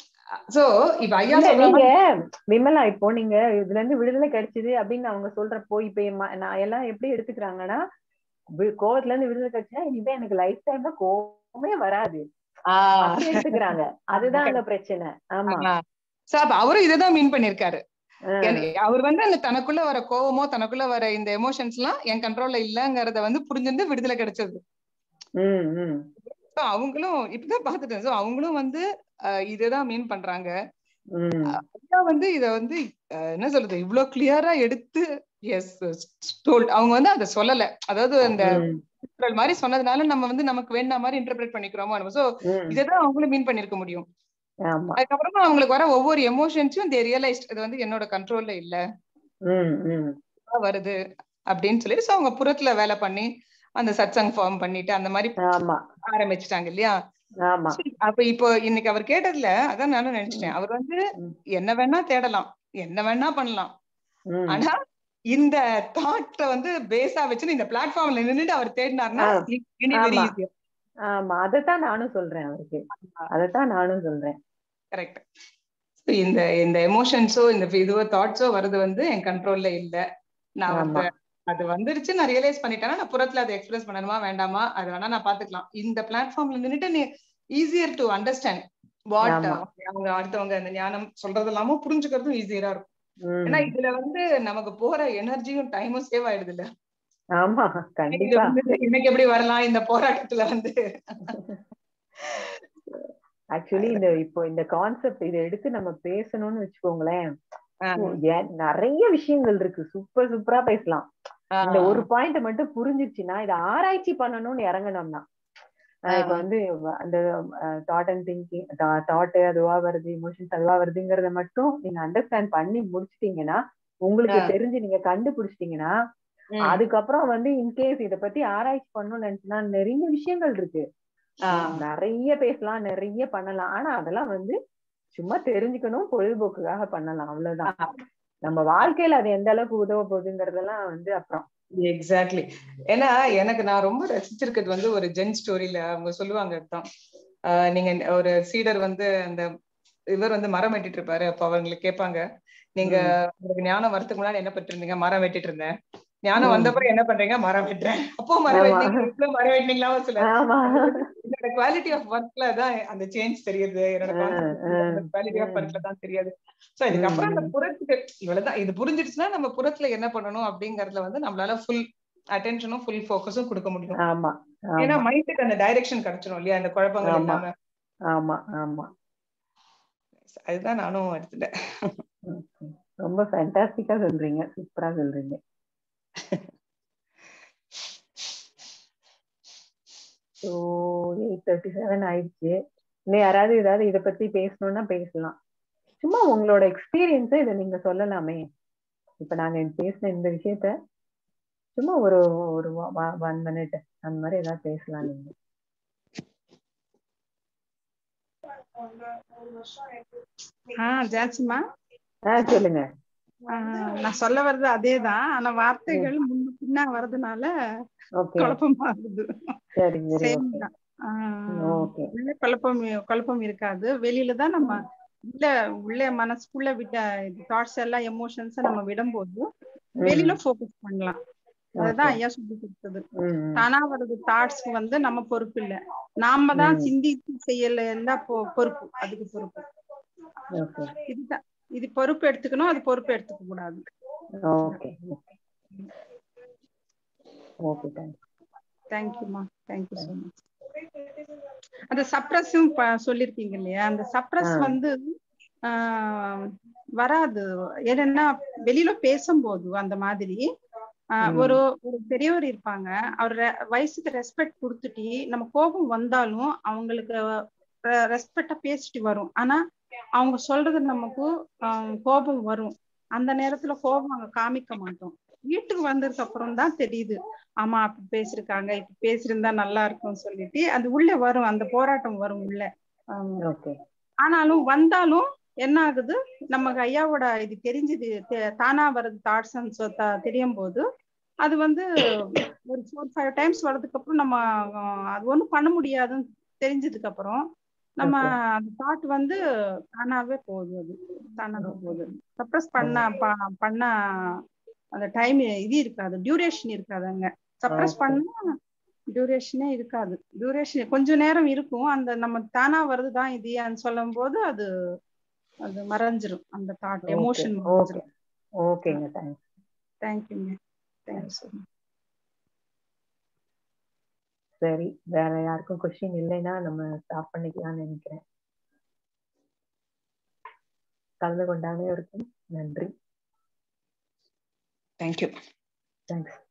சோ இப்ப ஐயா இல்ல சொல்ற நீங்க மாதிரி விமலா இப்போ நீங்க இதுல இருந்து விடுதலை கிடைச்சது அப்படின்னு அவங்க சொல்றப்போ இப்ப என் ம- நான் எல்லாம் எப்படி எடுத்துக்கிறாங்கன்னா வி- கோவத்துல இருந்து விடுதலை கிடைச்சா இனிமே எனக்கு லைஃப் டைம்ல கோவமே வராது ஆஹ் அப்படி எடுத்துக்கிறாங்க அதுதான் அந்த பிரச்சனை ஆமா சோ அப்ப அவரும் இததான் மீன் பண்ணிருக்காரு ஆ, எனக்கு- அவர் வந்து அந்த தனக்குள்ள வர கோவமோ தனக்குள்ள வர இந்த எமோஷன்ஸ் எல்லாம் என் கண்ட்ரோல்ல இல்லங்கறத வந்து புரிஞ்சிருந்து விடுதலை கிடைச்சது ம், ம். So அவங்களும் இப்பதான் பாத்துட்டேன் சோ அவங்களும் வந்து அஹ், இதுதான் மீன் பண்றாங்க ம், ஐயா வந்து இத வந்து அஹ், என்ன சொல்றது இவ்வளவு கிளியரா எடுத்து எஸ் டோல்ட் அவங்க வந்து அதை சொல்லல அதாவது அந்த ம், குரல் மாதிரி சொன்னதுனால நம்ம வந்து நமக்கு வேண்ட மாதிரி இன்டர்பிரேட் பண்ணிக்கிறோமோ நம்ம சோ ம். இதான் அவங்களும் மீன் பண்ணிருக்க முடியும் ஆமா அதுக்கப்புறமா அவங்களுக்கு வர ஒவ்வொரு எமோஷன்ஸும் தே ரியலைஸ்ட் இது வந்து என்னோட கண்ட்ரோல்ல இல்ல ம், ம். வருது அப்படின்னு சொல்லி சோ அவங்க புறத்துல வேலை பண்ணி அந்த சத்சங் ஃபார்ம் பண்ணிட்டு அந்த மாதிரி ஆமா ஆரம்பிச்சிட்டாங்க இல்லையா ஆமா சரி, அப்ப இப்போ இன்னைக்கு அவர் கேட்டதுல அதான் நானும் நினைச்சிட்டேன் அவர் வந்து ம். என்ன வேணா தேடலாம் என்ன வேணா பண்ணலாம் ம். ஆனா இந்த தாட்ட வந்து பேஸா வச்சு இந்த பிளாட்ஃபார்ம்ல நின்னுட்டு அவர் தேடினாருன்னா ஆ. வெரி ஆமா. ஈஸியா ஆமா அதத்தான் நானும் சொல்றேன் அவருக்கு அதத்தான் நானும் சொல்றேன் கரெக்ட் இந்த இந்த எமோஷன்ஸோ இந்த இதுவோ தாட்ஸோ வருது வந்து என் கண்ட்ரோல்ல இல்ல நான் ஆமா. வந்து அது வந்துருச்சு நான் ரியலைஸ் பண்ணிட்டேன்னா நான் புறத்துல அதை எக்ஸ்பிரஸ் பண்ணணுமா வேண்டாமா அது வேணா நான் பாத்துக்கலாம் இந்த பிளாட்ஃபார்ம்ல நின்னுட்டு நீ ஈஸியர் டு அண்டர்ஸ்டாண்ட் வாட் ஆமா. அவங்க அடுத்தவங்க அந்த ஞானம் சொல்றது எல்லாமும் புரிஞ்சுக்கிறதும் ஈஸியரா இருக்கும் ம். ஏன்னா இதுல வந்து நமக்கு போற எனர்ஜியும் டைமும் சேவ் ஆயிடுது இல்ல ஆமா இது கண்டிப்பா வந்து எனக்கு எப்படி வரலாம் இந்த போராட்டத்துல வந்து ஆக்சுவலி இந்த இப்போ இந்த கான்செப்ட் இதை எடுத்து நம்ம பேசணும்னு வச்சுக்கோங்களேன் ஆஹ் ஏன் நிறைய விஷயங்கள் இருக்கு சூப்பர் சூப்பரா பேசலாம் இந்த ஆஹ் ஒரு பாயிண்ட் மட்டும் புரிஞ்சிருச்சுன்னா இதை ஆராய்ச்சி பண்ணணும்னு இறங்கணும்னா ஆஹ் இப்ப ஆஹ் வந்து வ- அந்த தாட் அண்ட் திங்கிங் தாட் அதுவா வருது இமோஷன்ஸ் அதுவா வருதுங்கிறத மட்டும் நீங்க அண்டர்ஸ்டாண்ட் பண்ணி முடிச்சிட்டீங்கன்னா உங்களுக்கு ஆஹ் தெரிஞ்சு நீங்க கண்டுபிடிச்சிட்டீங்கன்னா உம் அதுக்கப்புறம் வந்து இன்கேஸ் இத பத்தி ஆராய்ச்சி பண்ணணும்னு நினைச்சுன்னா நிறைய விஷயங்கள் இருக்கு ஆஹ் நிறைய பேசலாம் நிறைய பண்ணலாம் ஆனா அதெல்லாம் வந்து சும்மா தெரிஞ்சுக்கணும் பொழுதுபோக்குக்காக பண்ணலாம் அவ்வளவுதான் ஆஹ் நம்ம வாழ்க்கையில அது எந்த அளவுக்கு உதவ போகுதுங்கிறதெல்லாம் வந்து அப்புறம் எக்ஸாக்ட்லி ஏன்னா எனக்கு நான் ரொம்ப ரசிச்சிருக்கிறது வந்து ஒரு ஜென் ஸ்டோரியில அவங்க சொல்லுவாங்க தான் ஆஹ் நீங்க ஒரு சீடர் வந்து அந்த இவர் வந்து மரம் வெட்டிட்டு இருப்பாரு அப்ப அவங்களுக்கு கேட்பாங்க நீங்க உங்களுக்கு ஞானம் வரதுக்கு முன்னாடி என்ன பண்ணிட்டு இருந்தீங்க மரம் வெட்டிட்டு இருந்தேன் ஞானம் ம். வந்தப்பறம் என்ன பண்றீங்க மரம் வெட்டுறேன் அப்போ மரம் ஆமா. வெட்டினீங்க இவ்வளவு மரம் வெட்டினீங்களா சொல்ல ஆமா என்னோட குவாலிட்டி ஆஃப் ஒர்க்ல தான் அந்த சேஞ்ச் தெரியுது என்னோட குவாலிட்டி ஆஃப் ஒர்க்ல தான் தெரியாது சோ இதுக்கப்புறம் அந்த புறத்துக்கு இவ்வளவுதான் இது புரிஞ்சிடுச்சுன்னா நம்ம புறத்துல என்ன பண்ணணும் அப்படிங்கறதுல வந்து நம்மளால ஃபுல் அட்டென்ஷனும் ஃபுல் ஃபோக்கஸும் கொடுக்க முடியும் ஆமா ஏன்னா ஆமா மைண்டுக்கு அந்த டைரக்ஷன் கிடைச்சிரும் இல்லையா அந்த குழப்பங்கள் ஆமா. இல்லாம ஆமா ஆமா அதுதான் நானும் எடுத்துட்டேன் ம், ம். ரொம்ப ஃபேண்டாஸ்டிக்கா சொல்றீங்க சூப்பரா சொல்றீங்க ஸோ எயிட் தேர்ட்டி செவன் ஆயிடுச்சு இன்னும் யாராவது ஏதாவது இதை பத்தி பேசணும்னா பேசலாம் சும்மா உங்களோட எக்ஸ்பீரியன்ஸை இதை நீங்க சொல்லலாமே இப்ப நாங்க பேசின இந்த விஷயத்த சும்மா ஒரு ஒரு ஒன் மினிட் அந்த மாதிரி ஏதாவது பேசலாம் நீங்க ஆஹ் ஜான்சிமா ஆஹ் சொல்லுங்க ஆஹ் நான் சொல்ல வர்றது அதேதான் ஆனா வார்த்தைகள் முன்ன பின்னா வர்றதுனால ஓகே குழப்பமா ஆகுது சரி சரி சேம் ஓகே தான் ஆஹ் ஓகே உள்ள குழப்பம் குழப்பம் இருக்காது வெளியில தான் நம்ம உள்ள உள்ள மனசுக்குள்ள விட்ட தாட்ஸ் எல்லாம் எமோஷன்ஸ் நம்ம விடும்போது வெளியில ஃபோக்கஸ் பண்ணலாம் அதுதான் ஐயா சொல்லி கொடுத்தது தானா வர்றது தாட்ஸ் வந்து நம்ம பொறுப்பு இல்ல நாம தான் ம். சிந்தித்து செய்யல எல்லாம் பொ- பொறுப்பு அதுக்கு பொறுப்பு ஓகே இதுதான் இது பொறுப்பு எடுத்துக்கணும் அது பொறுப்பு எடுத்துக்க கூடாது ஓகே ஓகே ஓகே தேங்க்ஸ் தேங்க்யூமா தேங்க்யூ ஸோ மச் அந்த சப்ரஸும் சொல்லிருக்கீங்க இல்லையா அந்த சப்ரஸ் ஆ. வந்து ஆஹ் வராது ஏன்னா வெளியில பேசும்போது அந்த மாதிரி ஆஹ் ம். ஒரு ஒரு பெரியவர் இருப்பாங்க அவர் ரெ- வயசுக்கு ரெஸ்பெக்ட் கொடுத்துட்டு நம்ம கோபம் வந்தாலும் அவங்களுக்கு ரெஸ்பெக்டா பேசிட்டு வரும் ஆனா அவங்க சொல்றது நமக்கு ஆஹ் கோபம் வரும் அந்த நேரத்துல கோபம் அங்க காமிக்க மாட்டோம் வீட்டுக்கு வந்ததுக்கு அப்புறம் தான் தெரியுது ஆமா அப்படி பேசிருக்காங்க இப்படி பேசியிருந்தா நல்லா இருக்கும்னு சொல்லிட்டு அது உள்ள வரும் அந்த போராட்டம் வரும் உள்ள ஆஹ் ஓகே ஆனாலும் வந்தாலும் என்ன ஆகுது நமக்கு ஐயாவோட இது தெரிஞ்சது தெ- தானா வர்றது தாட்ஸ் தெரியும் போது அது வந்து ஒரு ஃபோர் ஃபைவ் டைம்ஸ் வர்றதுக்கு அப்புறம் நம்ம அஹ், அது ஒண்ணும் பண்ண முடியாதுன்னு தெரிஞ்சதுக்கு அப்புறம் நம்ம Okay. அந்த தாட் வந்து தானாவே போகுது அது தானாவே போகுது சப்ரஸ் பண்ண ப- பண்ண அந்த டைம் இது இருக்காது டியூரேஷன் இருக்காது அங்க சப்ரஸ் Okay. பண்ணா டியூரேஷனே இருக்காது டியூரேஷன் கொஞ்ச நேரம் இருக்கும் அந்த நம்ம தானா வருதுதான் இது சொல்லும் போது அது அது மறைஞ்சிரும் அந்த தாட் ஓகே எமோஷன் ஓகே மறைஞ்சிரும் ஓகேங்க தேங்க்ஸ் தேங்க்யூங்க தேங்க்யூ ஸோ மச் சரி வேற யாருக்கும் கொஸ்டின் இல்லைன்னா நம்ம ஸ்டாப் பண்ணிக்கலாம்னு நினைக்கிறேன் கலந்து கொண்ட அனைவருக்கும் நன்றி தேங்க்யூ தேங்க்ஸ்